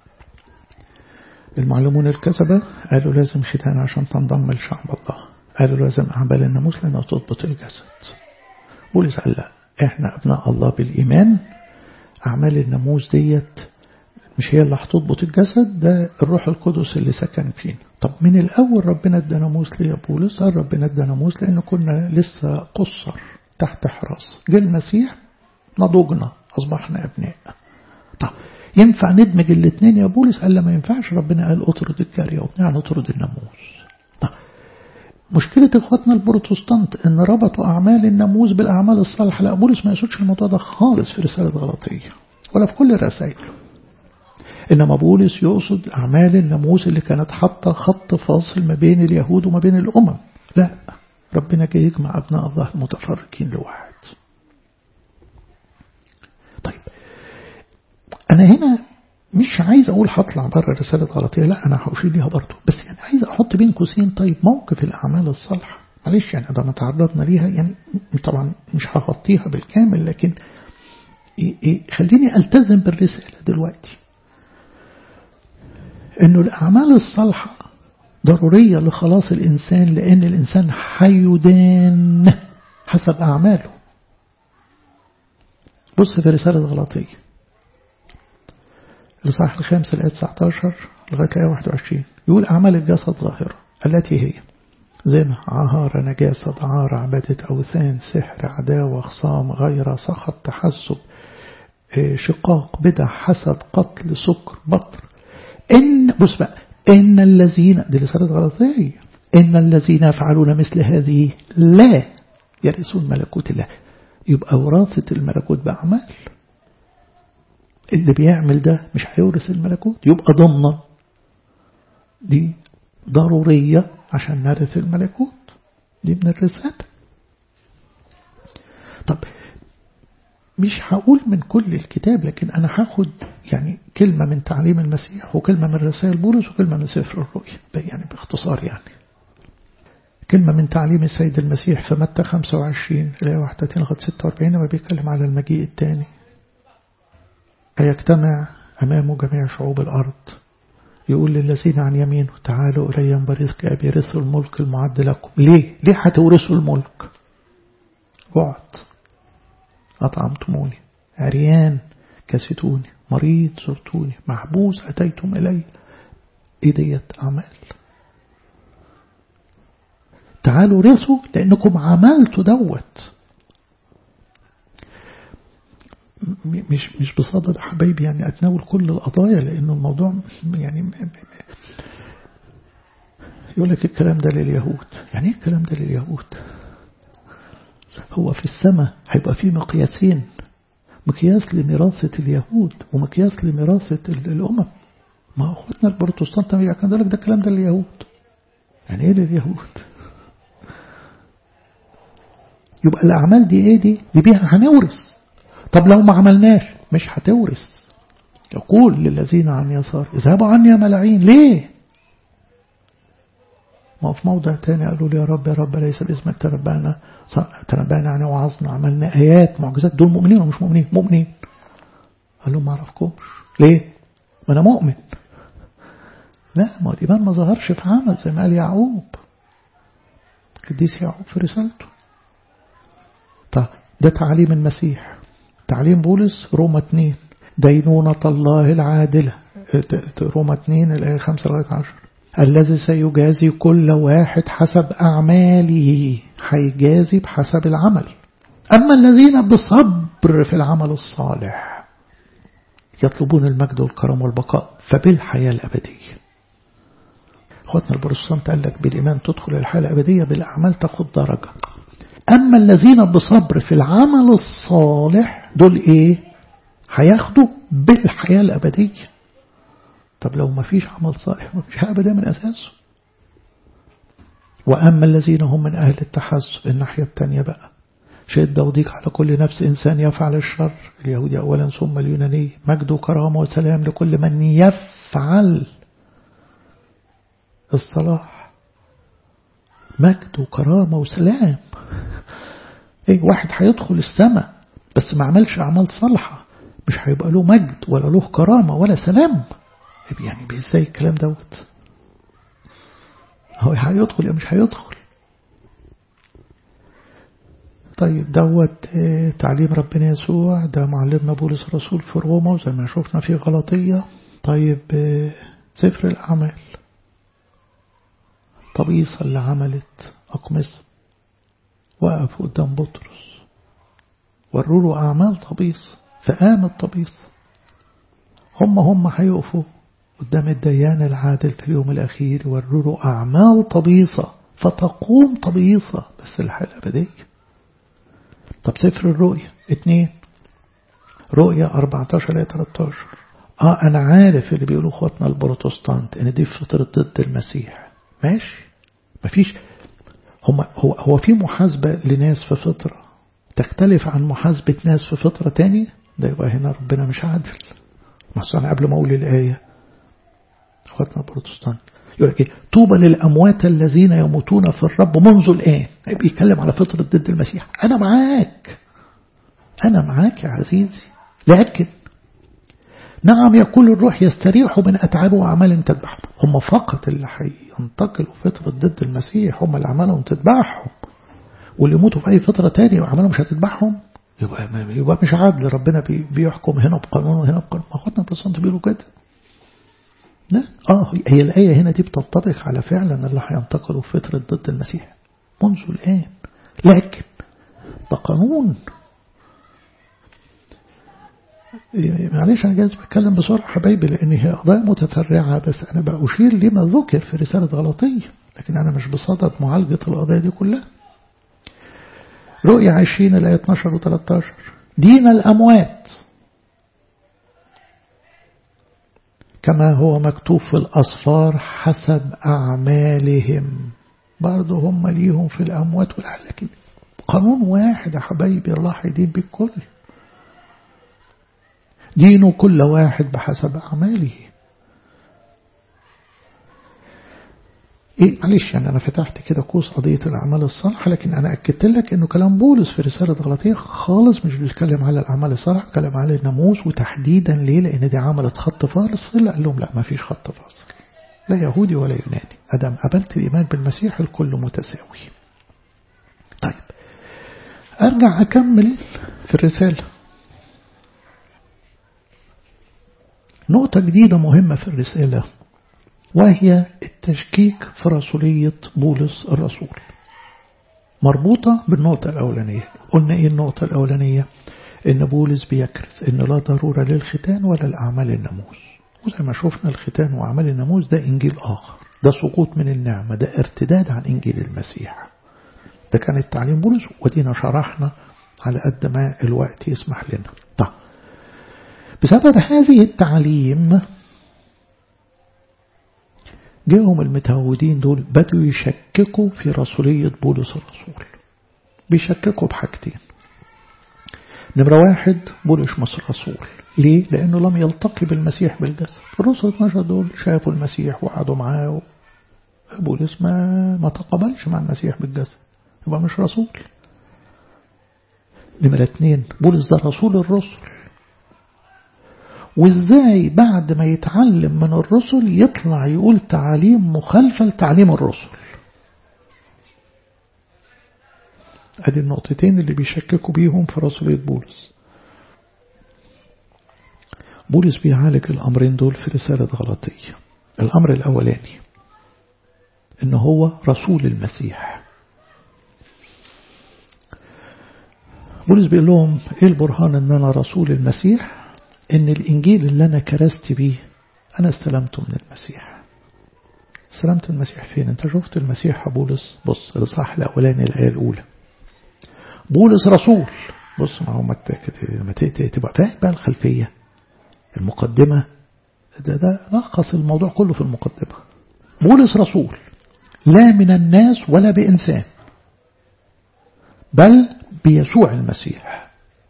[SPEAKER 1] المعلمون الكذبة قالوا لازم ختان عشان تنضم لشعب الله قالوا لازم أعمال الناموس لأنها تضبط الجسد بولس قال لا احنا أبناء الله بالإيمان أعمال الناموس ديت مش هي اللي هتضبط الجسد ده الروح القدس اللي سكن فينا طب من الأول ربنا ادى ناموس ليه يا بولس قال ربنا ادى ناموس لأن كنا لسه قصر تحت حراسة جه المسيح نضجنا أصبحنا أبناء طب ينفع ندمج الاثنين يا بولس قال لا ما ينفعش ربنا قال اطرد الجارية وبناء نطرد الناموس طب مشكلة اخواتنا البروتستانت ان ربطوا اعمال الناموس بالاعمال الصالحة لا بولس ما يقصدش الموضوع ده خالص في رسالة غلطية ولا في كل الرسائل إنما بولس يقصد أعمال الناموس اللي كانت حاطة خط فاصل ما بين اليهود وما بين الأمم لا ربنا جاي يجمع أبناء الله المتفرقين لواحد طيب أنا هنا مش عايز أقول هطلع بره رسالة غلطية لا أنا هأشير ليها برضه بس يعني عايز أحط بين قوسين طيب موقف الأعمال الصالحة معلش يعني ده ما تعرضنا ليها يعني طبعا مش هغطيها بالكامل لكن إيه إيه خليني ألتزم بالرسالة دلوقتي انه الاعمال الصالحة ضرورية لخلاص الانسان لان الانسان حيدان حسب اعماله بص في رسالة غلطية الإصحاح الخامس الآية 19 لغاية الآية 21 يقول أعمال الجسد ظاهرة التي هي زنا عهارة نجاسة دعارة عبادة أوثان سحر عداوة خصام غيرة سخط تحسب شقاق بدع حسد قتل سكر بطر إن بص بقى إن الذين دي رسالة غلطية إن الذين يفعلون مثل هذه لا يرثون ملكوت الله يبقى وراثة الملكوت بأعمال اللي بيعمل ده مش هيورث الملكوت يبقى ضمن دي ضرورية عشان نرث الملكوت دي من الرسالة طب مش هقول من كل الكتاب لكن أنا هاخد يعني كلمة من تعليم المسيح وكلمة من رسائل بولس وكلمة من سفر الرؤيا يعني باختصار يعني كلمة من تعليم السيد المسيح في متى 25 إلى 31 لغاية 46 لما بيتكلم على المجيء الثاني هيجتمع أمامه جميع شعوب الأرض يقول للذين عن يمينه تعالوا إلي ينبرزك أبي رثوا الملك المعد لكم ليه؟ ليه هتورثوا الملك؟ جعت أطعمتموني عريان كستوني مريض زرتوني محبوس أتيتم إلي إيه ديت أعمال تعالوا رثوا لأنكم عملتوا دوت مش مش بصدد حبايبي يعني أتناول كل القضايا لأنه الموضوع يعني يقول لك الكلام ده لليهود يعني ايه الكلام ده لليهود هو في السماء هيبقى في مقياسين مقياس لميراثة اليهود ومقياس لميراثة الأمم ما هو أخوتنا البروتستانت كان لك ده الكلام ده لليهود يعني ايه لليهود يبقى الأعمال دي ايه دي دي بيها هنورث طب لو ما عملناش مش هتورث يقول للذين عن يسار اذهبوا عني يا ملاعين ليه ما في موضع تاني قالوا لي يا رب يا رب ليس باسمك تنبأنا تنبأنا يعني وعظنا عملنا آيات معجزات دول مؤمنين ولا مش مؤمنين مؤمنين قال لهم ما اعرفكمش ليه ما انا مؤمن لا ما الإيمان ما ظهرش في عمل زي ما قال يعقوب قديس يعقوب في رسالته طب ده تعليم المسيح تعليم بولس روما 2 دينونة الله العادلة روما 2 الآية 5 لغاية 10 الذي سيجازي كل واحد حسب أعماله هيجازي بحسب العمل أما الذين بصبر في العمل الصالح يطلبون المجد والكرم والبقاء فبالحياة الأبدية أخواتنا البروتستانت قال لك بالإيمان تدخل الحياة الأبدية بالأعمال تاخد درجة أما الذين بصبر في العمل الصالح دول إيه هياخدوا بالحياة الأبدية طب لو ما فيش عمل صالح ما فيش حياة أبدية من أساسه وأما الذين هم من أهل التحزب الناحية الثانية بقى شدة وضيق على كل نفس إنسان يفعل الشر اليهودي أولا ثم اليوناني مجد وكرامة وسلام لكل من يفعل الصلاح مجد وكرامة وسلام ايه واحد هيدخل السماء بس ما عملش أعمال صالحة مش هيبقى له مجد ولا له كرامة ولا سلام يعني ازاي الكلام دوت هو هيدخل يا مش هيدخل طيب دوت تعليم ربنا يسوع ده معلمنا بولس الرسول في روما وزي ما شفنا في غلطية طيب سفر الأعمال طبيصة اللي عملت أقمصة وقف قدام بطرس وروا له أعمال طبيص فقامت طبيص هم هم هيقفوا قدام الديان العادل في اليوم الأخير يوروا له أعمال طبيصة فتقوم طبيصة بس الحالة أبدية طب سفر الرؤية اتنين رؤية 14 ل 13 اه انا عارف اللي بيقولوا اخواتنا البروتستانت ان دي فطرة ضد المسيح ماشي مفيش هم هو هو في محاسبة لناس في فطرة تختلف عن محاسبة ناس في فطرة تاني ده يبقى هنا ربنا مش عادل مثلا قبل ما اقول الآية اخواتنا البروتستانت يقول لك ايه طوبى للأموات الذين يموتون في الرب منذ الآن بيتكلم على فطرة ضد المسيح أنا معاك أنا معاك يا عزيزي لكن نعم يقول الروح يستريح من أتعاب وأعمال تذبحهم هم فقط اللي هينتقلوا فطرة ضد المسيح هم اللي أعمالهم تذبحهم واللي يموتوا في أي فترة تانية وأعمالهم مش هتذبحهم يبقى, يبقى مش عادل ربنا بيحكم هنا بقانون وهنا بقانون ما أخواتنا البروتستانت بيقولوا كده لا آه هي الآية هنا دي بتنطبق على فعلا اللي هينتقلوا في فترة ضد المسيح منذ الآن لكن ده قانون معلش أنا جايز بتكلم بسرعة حبايبي لأن هي قضايا متفرعة بس أنا بأشير لما ذكر في رسالة غلطية لكن أنا مش بصدد معالجة القضايا دي كلها رؤية 20 الآية 12 و 13 دين الأموات كما هو مكتوب في الأصفار حسب أعمالهم برضه هم ليهم في الأموات والحال لكن قانون واحد يا حبايبي الله هيدين بالكل دين كل واحد بحسب أعماله إيه معلش يعني أنا فتحت كده قوس قضية الأعمال الصالحة لكن أنا أكدت لك إنه كلام بولس في رسالة غلطية خالص مش بيتكلم على الأعمال الصالحة بيتكلم على الناموس وتحديدا ليه لأن دي عملت خط فاصل قال لهم لا ما فيش خط فاصل لا يهودي ولا يوناني أدم قبلت الإيمان بالمسيح الكل متساوي طيب أرجع أكمل في الرسالة نقطة جديدة مهمة في الرسالة وهي التشكيك في رسولية بولس الرسول مربوطة بالنقطة الأولانية قلنا إيه النقطة الأولانية إن بولس بيكرز إن لا ضرورة للختان ولا الأعمال الناموس وزي ما شفنا الختان وأعمال الناموس ده إنجيل آخر ده سقوط من النعمة ده ارتداد عن إنجيل المسيح ده كان التعليم بولس ودينا شرحنا على قد ما الوقت يسمح لنا طيب بسبب هذه التعليم جاءهم المتهودين دول بدوا يشككوا في رسولية بولس الرسول بيشككوا بحاجتين نمرة واحد بولس مش رسول ليه؟ لأنه لم يلتقي بالمسيح بالجسد الرسل 12 دول شافوا المسيح وقعدوا معاه بولس ما ما تقبلش مع المسيح بالجسد يبقى مش رسول نمرة اتنين بولس ده رسول الرسل وازاي بعد ما يتعلم من الرسل يطلع يقول تعاليم مخالفة لتعليم الرسل ادي النقطتين اللي بيشككوا بيهم في رسولية بولس بولس بيعالج الأمرين دول في رسالة غلطية الأمر الأولاني إن هو رسول المسيح بولس بيقول لهم إيه البرهان إن أنا رسول المسيح إن الإنجيل اللي أنا كرست بيه أنا استلمته من المسيح استلمت المسيح فين أنت شفت المسيح بولس بص الإصحاح الأولاني الآية الأولى بولس رسول بص ما هو ما تبقى فاهم بقى الخلفية المقدمة ده ده لخص الموضوع كله في المقدمة بولس رسول لا من الناس ولا بإنسان بل بيسوع المسيح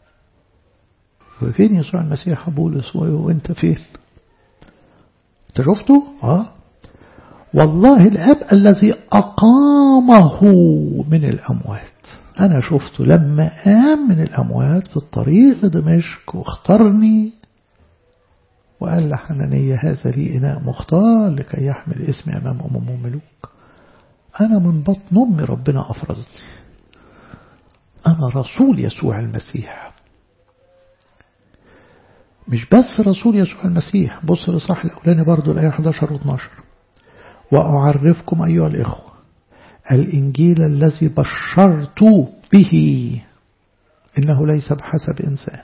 [SPEAKER 1] فين يسوع المسيح بولس وانت فين انت شفته اه والله الاب الذي اقامه من الاموات أنا شفته لما قام من الأموات في الطريق لدمشق واختارني وقال لحنانية هذا لي إناء مختار لكي يحمل اسمي أمام أمم وملوك أنا من بطن أمي ربنا أفرزني أنا رسول يسوع المسيح مش بس رسول يسوع المسيح بص لصح الأولاني برضو الآية 11 و 12 وأعرفكم أيها الإخوة الإنجيل الذي بشرت به إنه ليس بحسب إنسان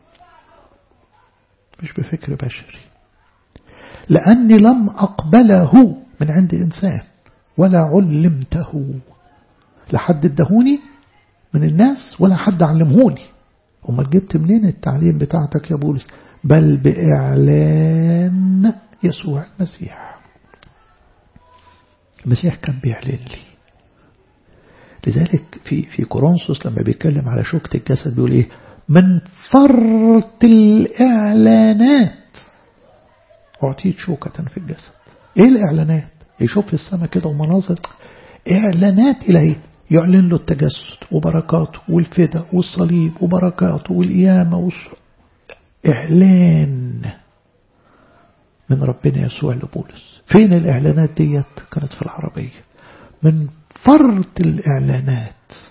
[SPEAKER 1] مش بفكر بشري لأني لم أقبله من عند إنسان ولا علمته لحد ادهوني من الناس ولا حد علمهوني أمال جبت منين التعليم بتاعتك يا بولس بل بإعلان يسوع المسيح المسيح كان بيعلن لي لذلك في في كورنثوس لما بيتكلم على شوكة الجسد بيقول ايه من فرط الإعلانات أعطيت شوكة في الجسد ايه الإعلانات يشوف في السماء كده ومناظر إعلانات إلهية يعلن له التجسد وبركاته والفدا والصليب وبركاته والقيامة والص... إعلان من ربنا يسوع لبولس فين الإعلانات ديت كانت في العربية من فرط الإعلانات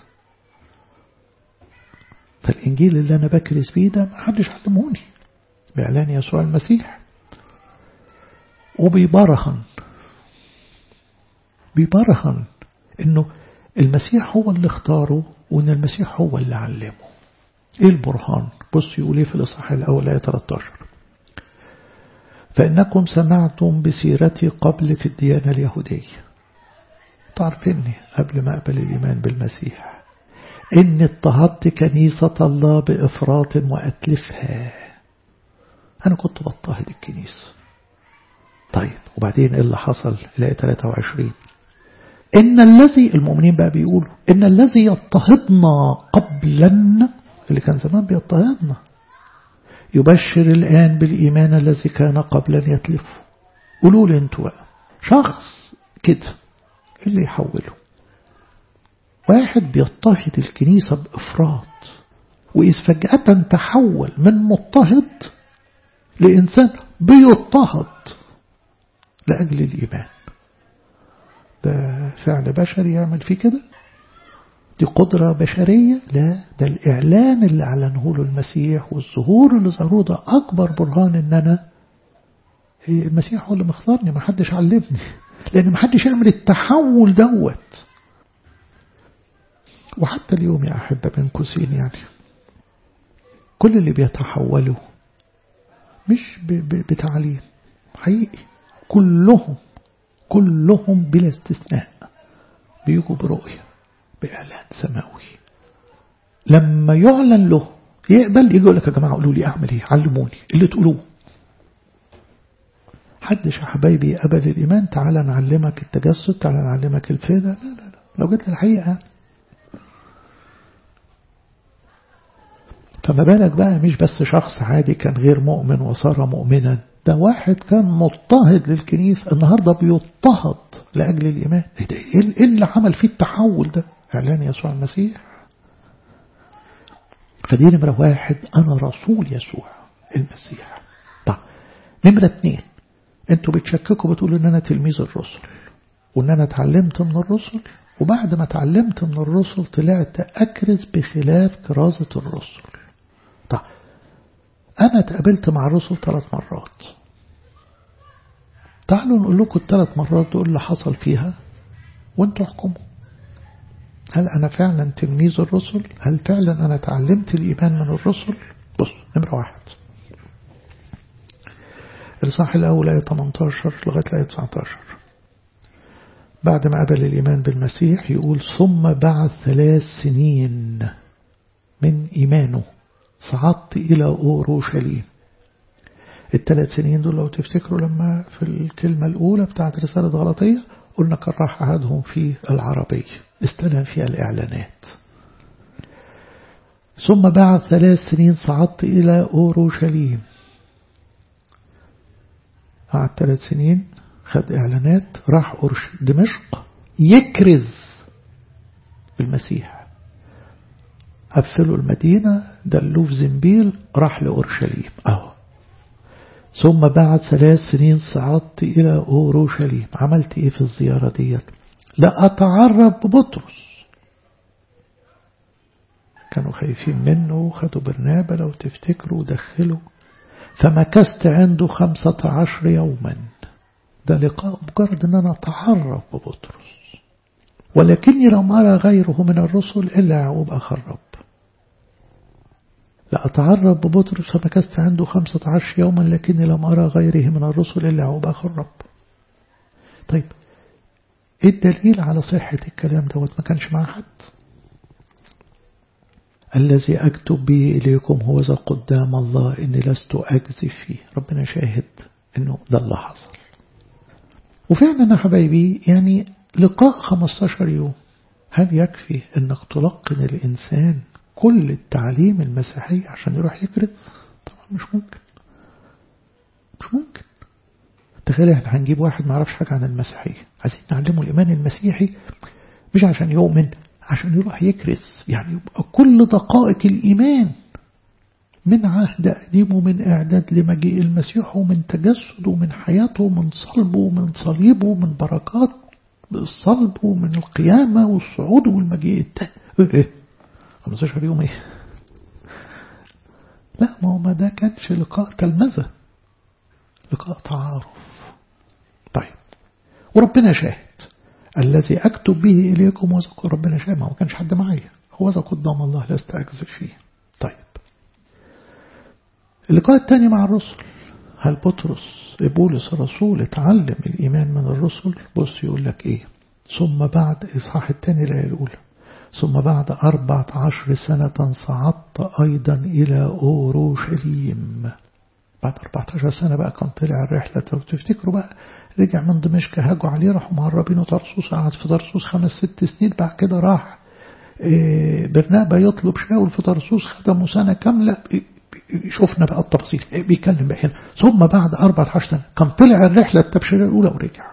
[SPEAKER 1] فالإنجيل اللي أنا بكرس بيه ده ما حدش علموني بإعلان يسوع المسيح وبيبرهن بيبرهن إنه المسيح هو اللي اختاره وإن المسيح هو اللي علمه إيه البرهان بص يقول إيه في الإصحاح الأول آية 13 فإنكم سمعتم بسيرتي قبل في الديانة اليهودية تعرفيني قبل ما أقبل الإيمان بالمسيح إني اضطهدت كنيسة الله بإفراط وأتلفها أنا كنت بضطهد الكنيسة طيب وبعدين إيه اللي حصل الآية 23 إن الذي المؤمنين بقى بيقولوا إن الذي يضطهدنا قبلا اللي كان زمان بيضطهدنا يبشر الآن بالإيمان الذي كان قبلا يتلفه قولوا لي انتوا بقى شخص كده اللي يحوله واحد بيضطهد الكنيسة بإفراط وإذ فجأة تحول من مضطهد لإنسان بيضطهد لأجل الإيمان ده فعل بشري يعمل فيه كده دي قدرة بشرية لا ده الإعلان اللي أعلنه له المسيح والظهور اللي ظهروه ده أكبر برهان إن أنا المسيح هو اللي مختارني ما حدش علمني لأن ما حدش يعمل التحول دوت وحتى اليوم يا أحبة بين قوسين يعني كل اللي بيتحولوا مش بتعليم حقيقي كلهم كلهم بلا استثناء بيجوا برؤية بإعلان سماوي لما يعلن له يقبل يجي يقول لك يا جماعة قولوا لي أعمل إيه علموني اللي تقولوه حدش يا حبايبي قبل الإيمان تعالى نعلمك التجسد تعالى نعلمك الفدا لا لا لا لو جيت للحقيقة فما بالك بقى مش بس شخص عادي كان غير مؤمن وصار مؤمنا ده واحد كان مضطهد للكنيسة النهاردة بيضطهد لأجل الإيمان إيه اللي عمل فيه التحول ده إعلان يسوع المسيح فدي نمرة واحد أنا رسول يسوع المسيح طيب نمرة اتنين انتوا بتشككوا بتقولوا ان انا تلميذ الرسل وان انا اتعلمت من الرسل وبعد ما اتعلمت من الرسل طلعت اكرز بخلاف كرازة الرسل طيب انا اتقابلت مع الرسل ثلاث مرات تعالوا نقول لكم الثلاث مرات دول اللي حصل فيها وانتوا احكموا هل أنا فعلا تلميذ الرسل هل فعلا أنا تعلمت الإيمان من الرسل بص نمرة واحد الإصحاح الأول آية 18 لغاية الآية 19 بعد ما قبل الإيمان بالمسيح يقول ثم بعد ثلاث سنين من إيمانه صعدت إلى أوروشليم الثلاث سنين دول لو تفتكروا لما في الكلمة الأولى بتاعت رسالة غلطية قلنا كان راح أحدهم في العربية استلم فيها الإعلانات ثم بعد ثلاث سنين صعدت إلى أوروشليم قعد ثلاث سنين خد إعلانات راح أورش دمشق يكرز بالمسيح قفلوا المدينة دلوه في زنبيل راح لأورشليم أهو ثم بعد ثلاث سنين صعدت إلى أورشليم عملت إيه في الزيارة ديت لأتعرب ببطرس كانوا خايفين منه وخدوا برنابة لو تفتكروا ودخلوا فمكثت عنده خمسة عشر يوما ده لقاء مجرد أن أنا أتعرف ببطرس ولكني لم أرى غيره من الرسل إلا يعقوب أخ الرب لأتعرف ببطرس فمكثت عنده خمسة عشر يوما لكني لم أرى غيره من الرسل إلا يعقوب أخ الرب طيب ايه الدليل على صحة الكلام دوت ما كانش مع حد الذي أكتب به إليكم هو ذا قدام الله إني لست أكذب فيه ربنا شاهد إنه ده اللي حصل وفعلا يا حبايبي يعني لقاء 15 يوم هل يكفي انك تلقن الإنسان كل التعليم المسيحي عشان يروح يكرز طبعا مش ممكن مش ممكن تخيل احنا هنجيب واحد ما يعرفش حاجة عن المسيحية عايزين نعلمه الإيمان المسيحي مش عشان يؤمن عشان يروح يكرز يعني يبقى كل دقائق الإيمان من عهد قديم ومن إعداد لمجيء المسيح ومن تجسده ومن حياته ومن صلبه ومن صليبه ومن بركات الصلب ومن القيامة والصعود والمجيء التاني ايه 15 يوم ايه لا ما هو ما ده كانش لقاء تلمذة لقاء تعارف طيب وربنا شاهد الذي أكتب به إليكم وذكر ربنا شاهد ما هو كانش حد معايا هو ذا قدام الله لست أكذب فيه طيب اللقاء الثاني مع الرسل هل بطرس بولس الرسول اتعلم الإيمان من الرسل بص يقول لك إيه ثم بعد إصحاح الثاني الآية الأولى ثم بعد أربعة عشر سنة صعدت أيضا إلى أوروشليم بعد 14 سنة بقى كان طلع الرحلة لو تفتكروا بقى رجع من دمشق هاجوا عليه راحوا مهربينه طرسوس قعد في طرسوس خمس ست سنين بعد كده راح برنابا يطلب شاول في طرسوس خدمه سنة كاملة شفنا بقى التفاصيل بيتكلم بقى هنا ثم بعد 14 سنة كان طلع الرحلة التبشيرية الأولى ورجع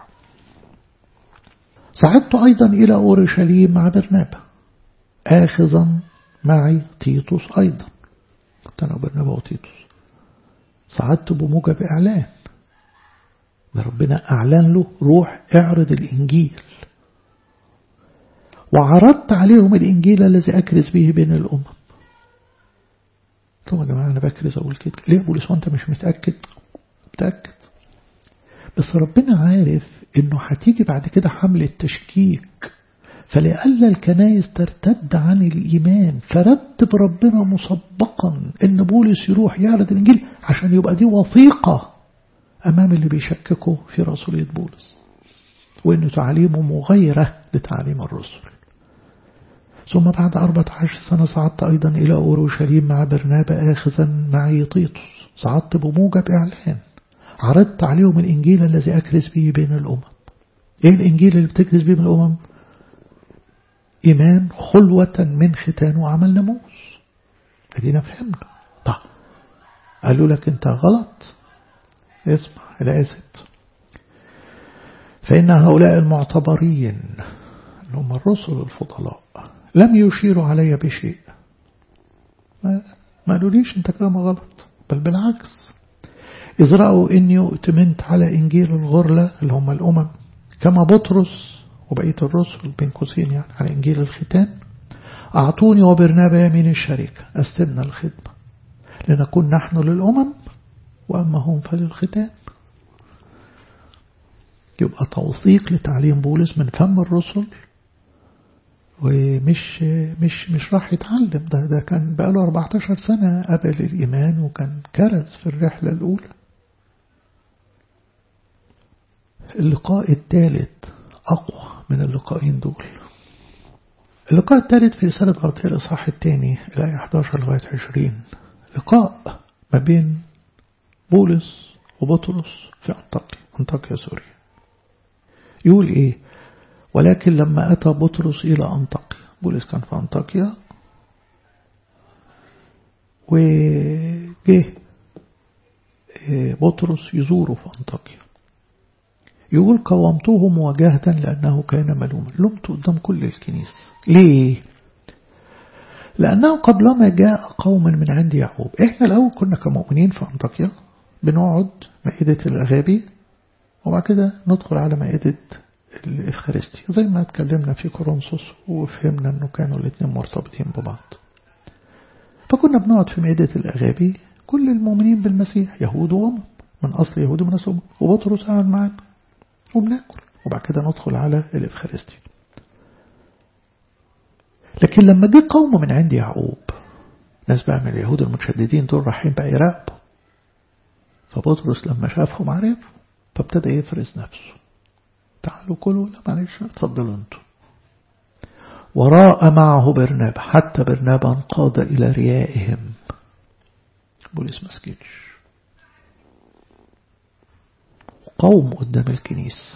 [SPEAKER 1] صعدت أيضا إلى أورشليم مع برنابا آخذا معي تيتوس أيضا كنت أنا وبرنابا وتيتوس صعدت بموجب إعلان ربنا أعلن له روح اعرض الإنجيل وعرضت عليهم الإنجيل الذي أكرز به بين الأمم طبعا يا جماعة أنا بكرز أقول كده ليه بولس وأنت مش متأكد متأكد بس ربنا عارف إنه هتيجي بعد كده حملة تشكيك فلألا الكنايس ترتد عن الإيمان فرتب ربنا مسبقا إن بولس يروح يعرض الإنجيل عشان يبقى دي وثيقة أمام اللي بيشككوا في رسولية بولس وإنه تعليمه مغيرة لتعليم الرسل ثم بعد أربعة عشر سنة صعدت أيضا إلى أورشليم مع برنابا آخذا معي طيطس صعدت بموجب إعلان عرضت عليهم الإنجيل الذي أكرز به بين الأمم إيه الإنجيل اللي بتكرز به بين الأمم إيمان خلوة من ختان وعمل ناموس أدينا فهمنا طيب قالوا لك أنت غلط اسمع الآست فإن هؤلاء المعتبرين هم الرسل الفضلاء لم يشيروا علي بشيء ما, ما قالوليش انت كلام غلط بل بالعكس إذ رأوا إني اؤتمنت على إنجيل الغرلة اللي هم الأمم كما بطرس وبقية الرسل بين قوسين يعني على إنجيل الختان أعطوني وبرنابا يمين الشركة أستلنا الخدمة لنكون نحن للأمم وأما هم فللختان يبقى توثيق لتعليم بولس من فم الرسل ومش مش مش راح يتعلم ده ده كان بقاله 14 سنة قبل الإيمان وكان كرز في الرحلة الأولى اللقاء الثالث أقوى من اللقاءين دول اللقاء الثالث في رسالة غلطية الإصحاح الثاني الآية 11 لغاية 20 لقاء ما بين بولس وبطرس في أنطاكيا أنطاكيا سوريا يقول إيه ولكن لما أتى بطرس إلى أنطاكيا بولس كان في أنطاكيا وجه بطرس يزوره في أنطاكيا يقول قومته مواجهة لأنه كان ملوما لمت قدام كل الكنيسة ليه؟ لأنه قبلما جاء قوم من عند يعقوب إحنا الأول كنا كمؤمنين في أنطاكيا بنقعد مائدة الأغابي وبعد كده ندخل على مائدة الإفخارستي زي ما اتكلمنا في كورنثوس وفهمنا أنه كانوا الاثنين مرتبطين ببعض فكنا بنقعد في مائدة الأغابي كل المؤمنين بالمسيح يهود وأمم من أصل يهود ومن أصل وبطرس قاعد معانا وبناكل وبعد كده ندخل على الإفخارستي لكن لما جه قوم من عند يعقوب ناس بقى من اليهود المتشددين دول رايحين بقى يراقبوا فبطرس لما شافهم عرف فابتدى يفرز نفسه تعالوا كلوا لا معلش اتفضلوا انتوا وراء معه برنابا حتى برنابا انقاد إلى ريائهم بوليس مسكينش قوم قدام الكنيسة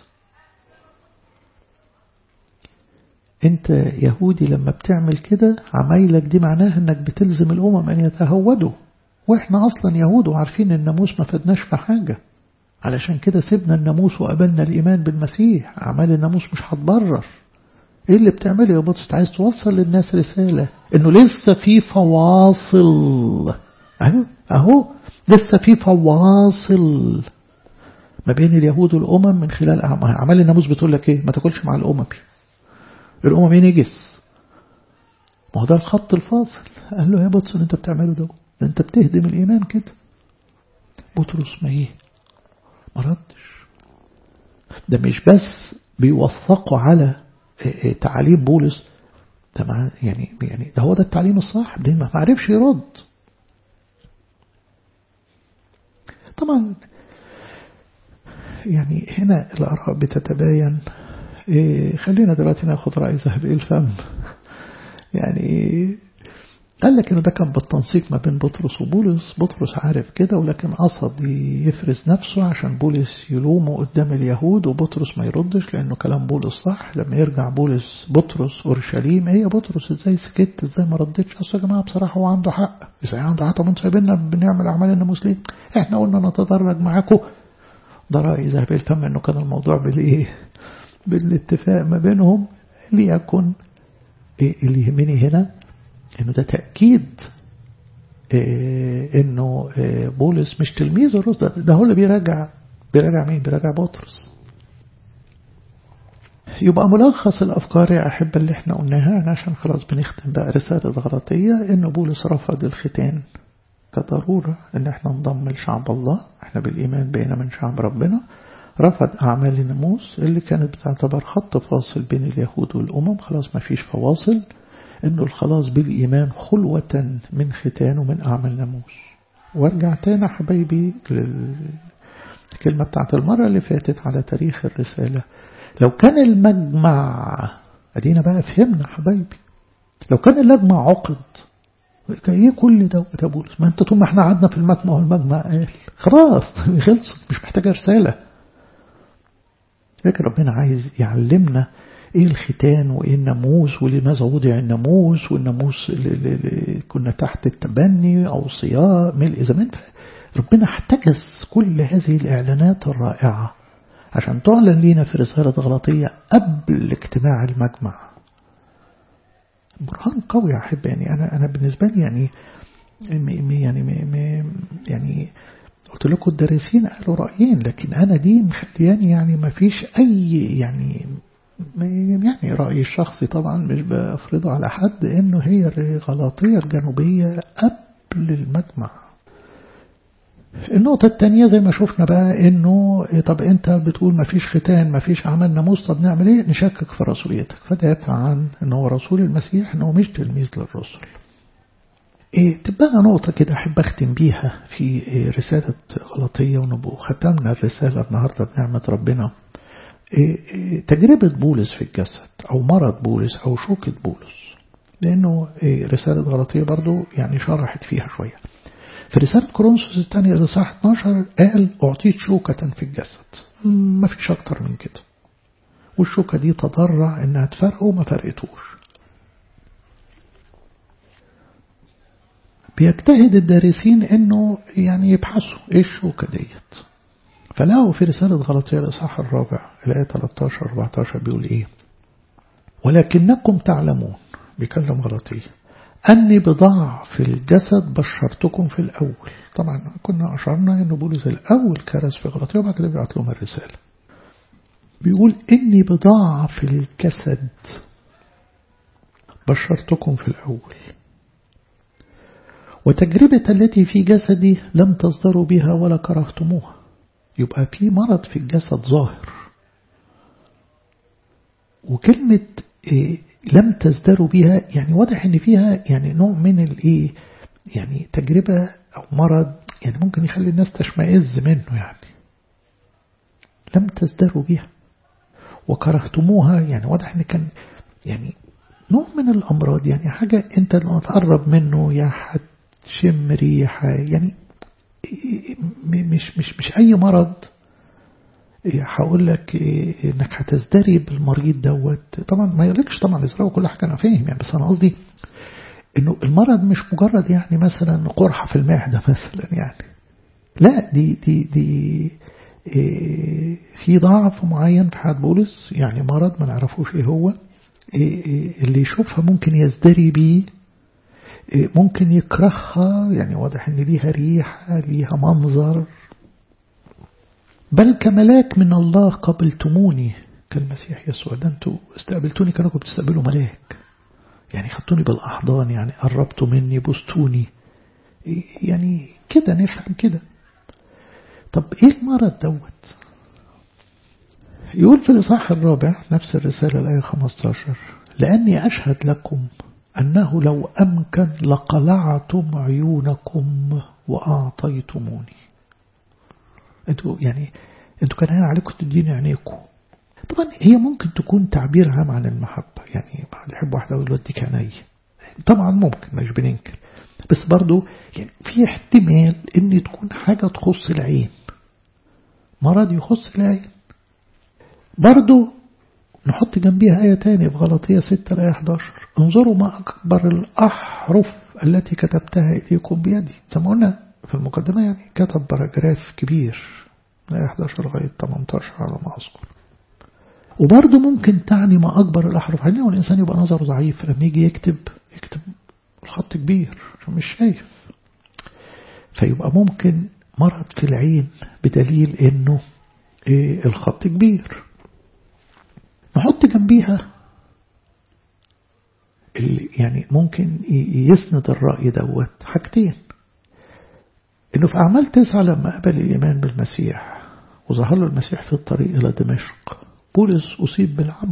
[SPEAKER 1] انت يهودي لما بتعمل كده عمايلك دي معناها انك بتلزم الامم ان يتهودوا واحنا اصلا يهود وعارفين الناموس ما فدناش في حاجة علشان كده سيبنا الناموس وقبلنا الايمان بالمسيح اعمال الناموس مش هتبرر ايه اللي بتعمله يا بطرس عايز توصل للناس رسالة انه لسه في فواصل اهو اهو لسه في فواصل ما بين اليهود والامم من خلال اعمال الناموس بتقول لك ايه ما تاكلش مع الامم الامم نجس ما هو ده الخط الفاصل قال له يا بطرس اللي انت بتعمله ده انت بتهدم الايمان كده بطرس ما ايه ما ردش ده مش بس بيوثقوا على تعاليم بولس ده يعني يعني ده هو ده التعليم الصح ده ما عرفش يرد طبعا يعني هنا الآراء بتتباين إيه خلينا دلوقتي ناخد رأي ذهب الفم يعني قال لك انه ده كان بالتنسيق ما بين بطرس وبولس بطرس عارف كده ولكن قصد يفرز نفسه عشان بولس يلومه قدام اليهود وبطرس ما يردش لانه كلام بولس صح لما يرجع بولس بطرس اورشليم ايه يا بطرس ازاي سكت ازاي ما ردتش اصل يا جماعه بصراحه هو عنده حق ازاي عنده حق طب انتوا سايبيننا بنعمل اعمال الناموسلين احنا قلنا نتدرج معاكم ده رأي ذهب الفم انه كان الموضوع بالايه بالاتفاق ما بينهم ليكن إيه اللي يهمني هنا انه ده تأكيد إيه انه إيه بولس مش تلميذ الرسل ده, ده هو اللي بيراجع بيراجع مين بيراجع بطرس يبقى ملخص الأفكار يا أحبة اللي احنا قلناها عشان خلاص بنختم بقى رسالة غلطية إن بولس رفض الختان كضرورة إن احنا نضم لشعب الله احنا بالإيمان بقينا من شعب ربنا رفض أعمال الناموس اللي كانت بتعتبر خط فاصل بين اليهود والأمم خلاص ما فيش فواصل إنه الخلاص بالإيمان خلوة من ختان ومن أعمال ناموس وارجع تاني حبايبي للكلمة بتاعت المرة اللي فاتت على تاريخ الرسالة لو كان المجمع أدينا بقى فهمنا حبايبي لو كان المجمع عقد ايه كل ده يا بولس ما انت طول ما احنا قعدنا في المجمع والمجمع قال خلاص خلصت مش محتاجه رساله لكن ربنا عايز يعلمنا ايه الختان وايه الناموس ولماذا وضع الناموس والناموس اللي كنا تحت التبني او صيام ملء زمان ربنا احتجز كل هذه الاعلانات الرائعه عشان تعلن لينا في رساله غلطيه قبل اجتماع المجمع برهان قوي يا أحب يعني أنا أنا بالنسبة لي يعني يعني يعني قلت لكم الدارسين قالوا رأيين لكن أنا دي مخلياني يعني ما فيش أي يعني يعني رأيي الشخصي طبعا مش بفرضه على حد إنه هي الغلاطية الجنوبية قبل المجمع النقطة الثانية زي ما شفنا بقى انه طب انت بتقول ما فيش ختان ما فيش عمل ناموس طب نعمل ايه نشكك في رسوليتك فدافع عن ان هو رسول المسيح انه مش تلميذ للرسل إيه تبقى نقطة كده أحب أختم بيها في رسالة غلطية ونبو ختمنا الرسالة النهاردة بنعمة ربنا إيه إيه تجربة بولس في الجسد أو مرض بولس أو شوكة بولس لأنه إيه رسالة غلطية برضو يعني شرحت فيها شوية في رسالة كورنثوس الثانية الإصحاح 12 قال أعطيت شوكة في الجسد ما فيش أكتر من كده والشوكة دي تضرع إنها تفرقه وما فرقتوش بيجتهد الدارسين إنه يعني يبحثوا إيه الشوكة ديت فلقوا في رسالة غلطية الإصحاح الرابع الآية 13 14 بيقول إيه ولكنكم تعلمون بيكلم غلطية أني بضعف الجسد بشرتكم في الأول طبعا كنا أشرنا أن بولس الأول كرس في غلطية وبعد كده بيبعت لهم الرسالة بيقول إني بضعف الجسد بشرتكم في الأول وتجربة التي في جسدي لم تصدروا بها ولا كرهتموها يبقى في مرض في الجسد ظاهر وكلمة إيه لم تزدروا بها يعني واضح ان فيها يعني نوع من الايه يعني تجربة او مرض يعني ممكن يخلي الناس تشمئز منه يعني لم تزدروا بها وكرهتموها يعني واضح ان كان يعني نوع من الامراض يعني حاجة انت لما تقرب منه يا هتشم ريحة يعني مش مش مش اي مرض هقول لك انك هتزدري بالمريض دوت طبعا ما يقولكش طبعا ازرعه كل حاجه انا فاهم يعني بس انا قصدي انه المرض مش مجرد يعني مثلا قرحه في المعده مثلا يعني لا دي دي دي إيه في ضعف معين في حياه بولس يعني مرض ما نعرفوش ايه هو إيه اللي يشوفها ممكن يزدري بيه إيه ممكن يكرهها يعني واضح ان ليها ريحه ليها منظر بل كملاك من الله قبلتموني كالمسيح يسوع ده انتوا استقبلتوني كانكم بتستقبلوا ملاك يعني خدتوني بالأحضان يعني قربتوا مني بوستوني يعني كده نفهم كده طب ايه المرض دوت يقول في الإصحاح الرابع نفس الرسالة الآية 15 لأني أشهد لكم أنه لو أمكن لقلعتم عيونكم وأعطيتموني انتوا يعني انتوا كان هنا عليكم تديني عينيكم طبعا هي ممكن تكون تعبير عام عن المحبة يعني بعد يحب واحدة يقول له اديك عيني طبعا ممكن مش بننكر بس برضو يعني في احتمال ان تكون حاجة تخص العين مرض يخص العين برضو نحط جنبيها آية تانية في غلطية 6 آية 11 انظروا ما أكبر الأحرف التي كتبتها إليكم بيدي زي ما قلنا في المقدمة يعني كتب باراجراف كبير من 11 لغاية 18 على ما أذكر وبرضه ممكن تعني ما أكبر الأحرف يعني هو الإنسان يبقى نظره ضعيف لما يجي يكتب يكتب الخط كبير عشان مش شايف فيبقى ممكن مرض في العين بدليل إنه إيه الخط كبير نحط جنبيها يعني ممكن يسند الرأي دوت حاجتين انه في اعمال تسعة لما قبل الايمان بالمسيح وظهر له المسيح في الطريق الى دمشق بولس اصيب بالعمى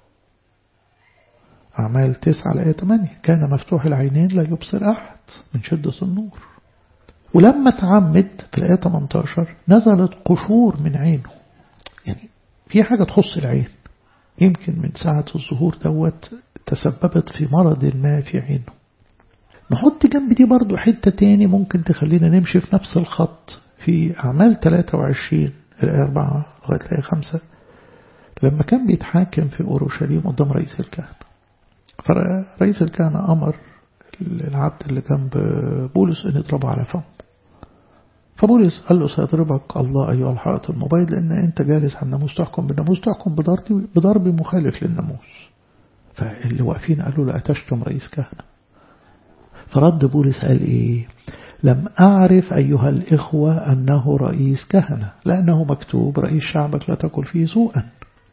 [SPEAKER 1] اعمال تسعة الايه 8 كان مفتوح العينين لا يبصر احد من شدة النور ولما تعمد في الايه 18 نزلت قشور من عينه يعني في حاجة تخص العين يمكن من ساعة الظهور دوت تسببت في مرض ما في عينه نحط جنب دي برضو حتة تاني ممكن تخلينا نمشي في نفس الخط في أعمال 23 الآية 4 لغاية الآية 5 لما كان بيتحاكم في أورشليم قدام رئيس الكهنة فرئيس الكهنة أمر العبد اللي جنب بولس أن يضربه على فمه فبولس قال له سيضربك الله أيها الحائط المبيض لأن أنت جالس على الناموس تحكم بالناموس تحكم بضرب بضرب مخالف للناموس فاللي واقفين قالوا لا تشتم رئيس كهنة فرد بولس قال إيه لم أعرف أيها الإخوة أنه رئيس كهنة لأنه مكتوب رئيس شعبك لا تقل فيه سوءا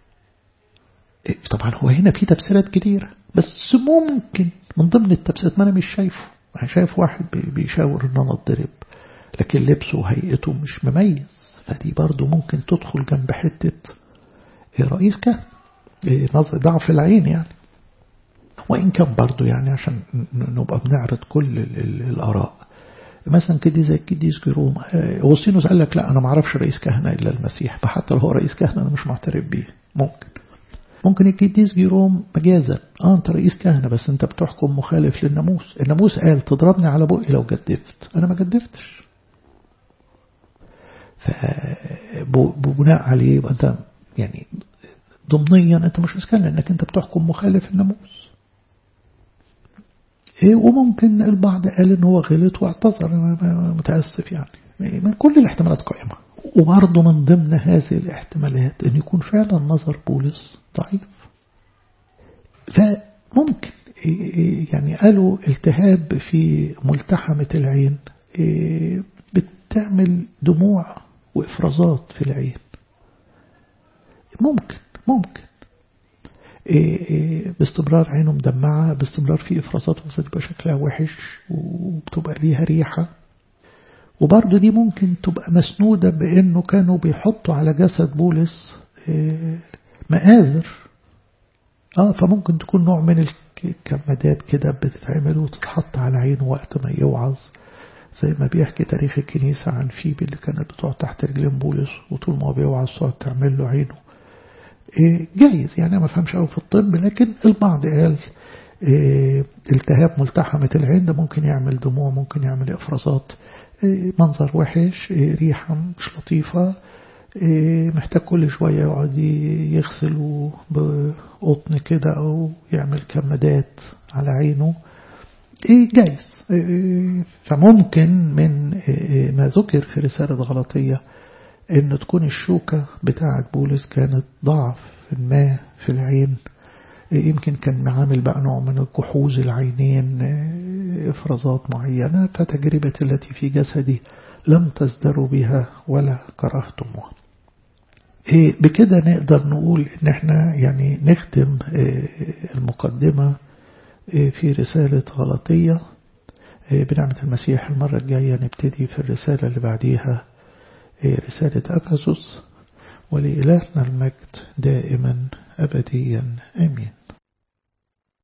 [SPEAKER 1] طبعا هو هنا في تفسيرات كتيرة بس ممكن من ضمن التفسيرات ما أنا مش شايفه أنا شايف واحد بيشاور إن أنا أتضرب لكن لبسه وهيئته مش مميز فدي برضو ممكن تدخل جنب حتة رئيس كهنة نظر ضعف العين يعني وإن كان برضو يعني عشان نبقى بنعرض كل الآراء مثلا كده زي القديس جيروم أغسطينوس قال لك لا أنا ما اعرفش رئيس كهنة إلا المسيح فحتى لو هو رئيس كهنة أنا مش معترف بيه ممكن ممكن القديس جيروم مجازا اه انت رئيس كهنة بس انت بتحكم مخالف للناموس الناموس قال تضربني على بقي لو جدفت انا ما جدفتش فبناء عليه يبقى انت يعني ضمنيا انت مش مسكن لانك انت بتحكم مخالف الناموس ايه وممكن البعض قال ان هو غلط واعتذر متاسف يعني من كل الاحتمالات قائمه وبرضه من ضمن هذه الاحتمالات ان يكون فعلا نظر بولس ضعيف فممكن يعني قالوا التهاب في ملتحمة العين بتعمل دموع وإفرازات في العين ممكن ممكن باستمرار عينه مدمعة باستمرار في إفرازات بتبقى شكلها وحش وبتبقى ليها ريحة وبرضه دي ممكن تبقى مسنودة بأنه كانوا بيحطوا على جسد بولس مآذر اه فممكن تكون نوع من الكمادات كده بتتعمل وتتحط على عينه وقت ما يوعظ زي ما بيحكي تاريخ الكنيسة عن فيبي اللي كانت بتقعد تحت رجلين بولس وطول ما هو بيوعظ تقعد تعمل له عينه إيه جايز يعني ما فهمش قوي في الطب لكن البعض قال إيه التهاب ملتحمة العين ده ممكن يعمل دموع ممكن يعمل إفرازات إيه منظر وحش ريحة مش لطيفة محتاج كل شوية يقعد يغسل بقطن كده أو يعمل كمادات على عينه جايز فممكن من ما ذكر في رسالة غلطية ان تكون الشوكة بتاعة بولس كانت ضعف ما في العين يمكن كان عامل بقى نوع من الكحوز العينين افرازات معينة فتجربة التي في جسدي لم تزدروا بها ولا كرهتموها بكده نقدر نقول ان احنا يعني نختم المقدمة في رسالة غلطية بنعمة المسيح المرة الجاية نبتدي في الرسالة اللي بعديها رسالة أفسس ولإلهنا المجد دائما أبديا آمين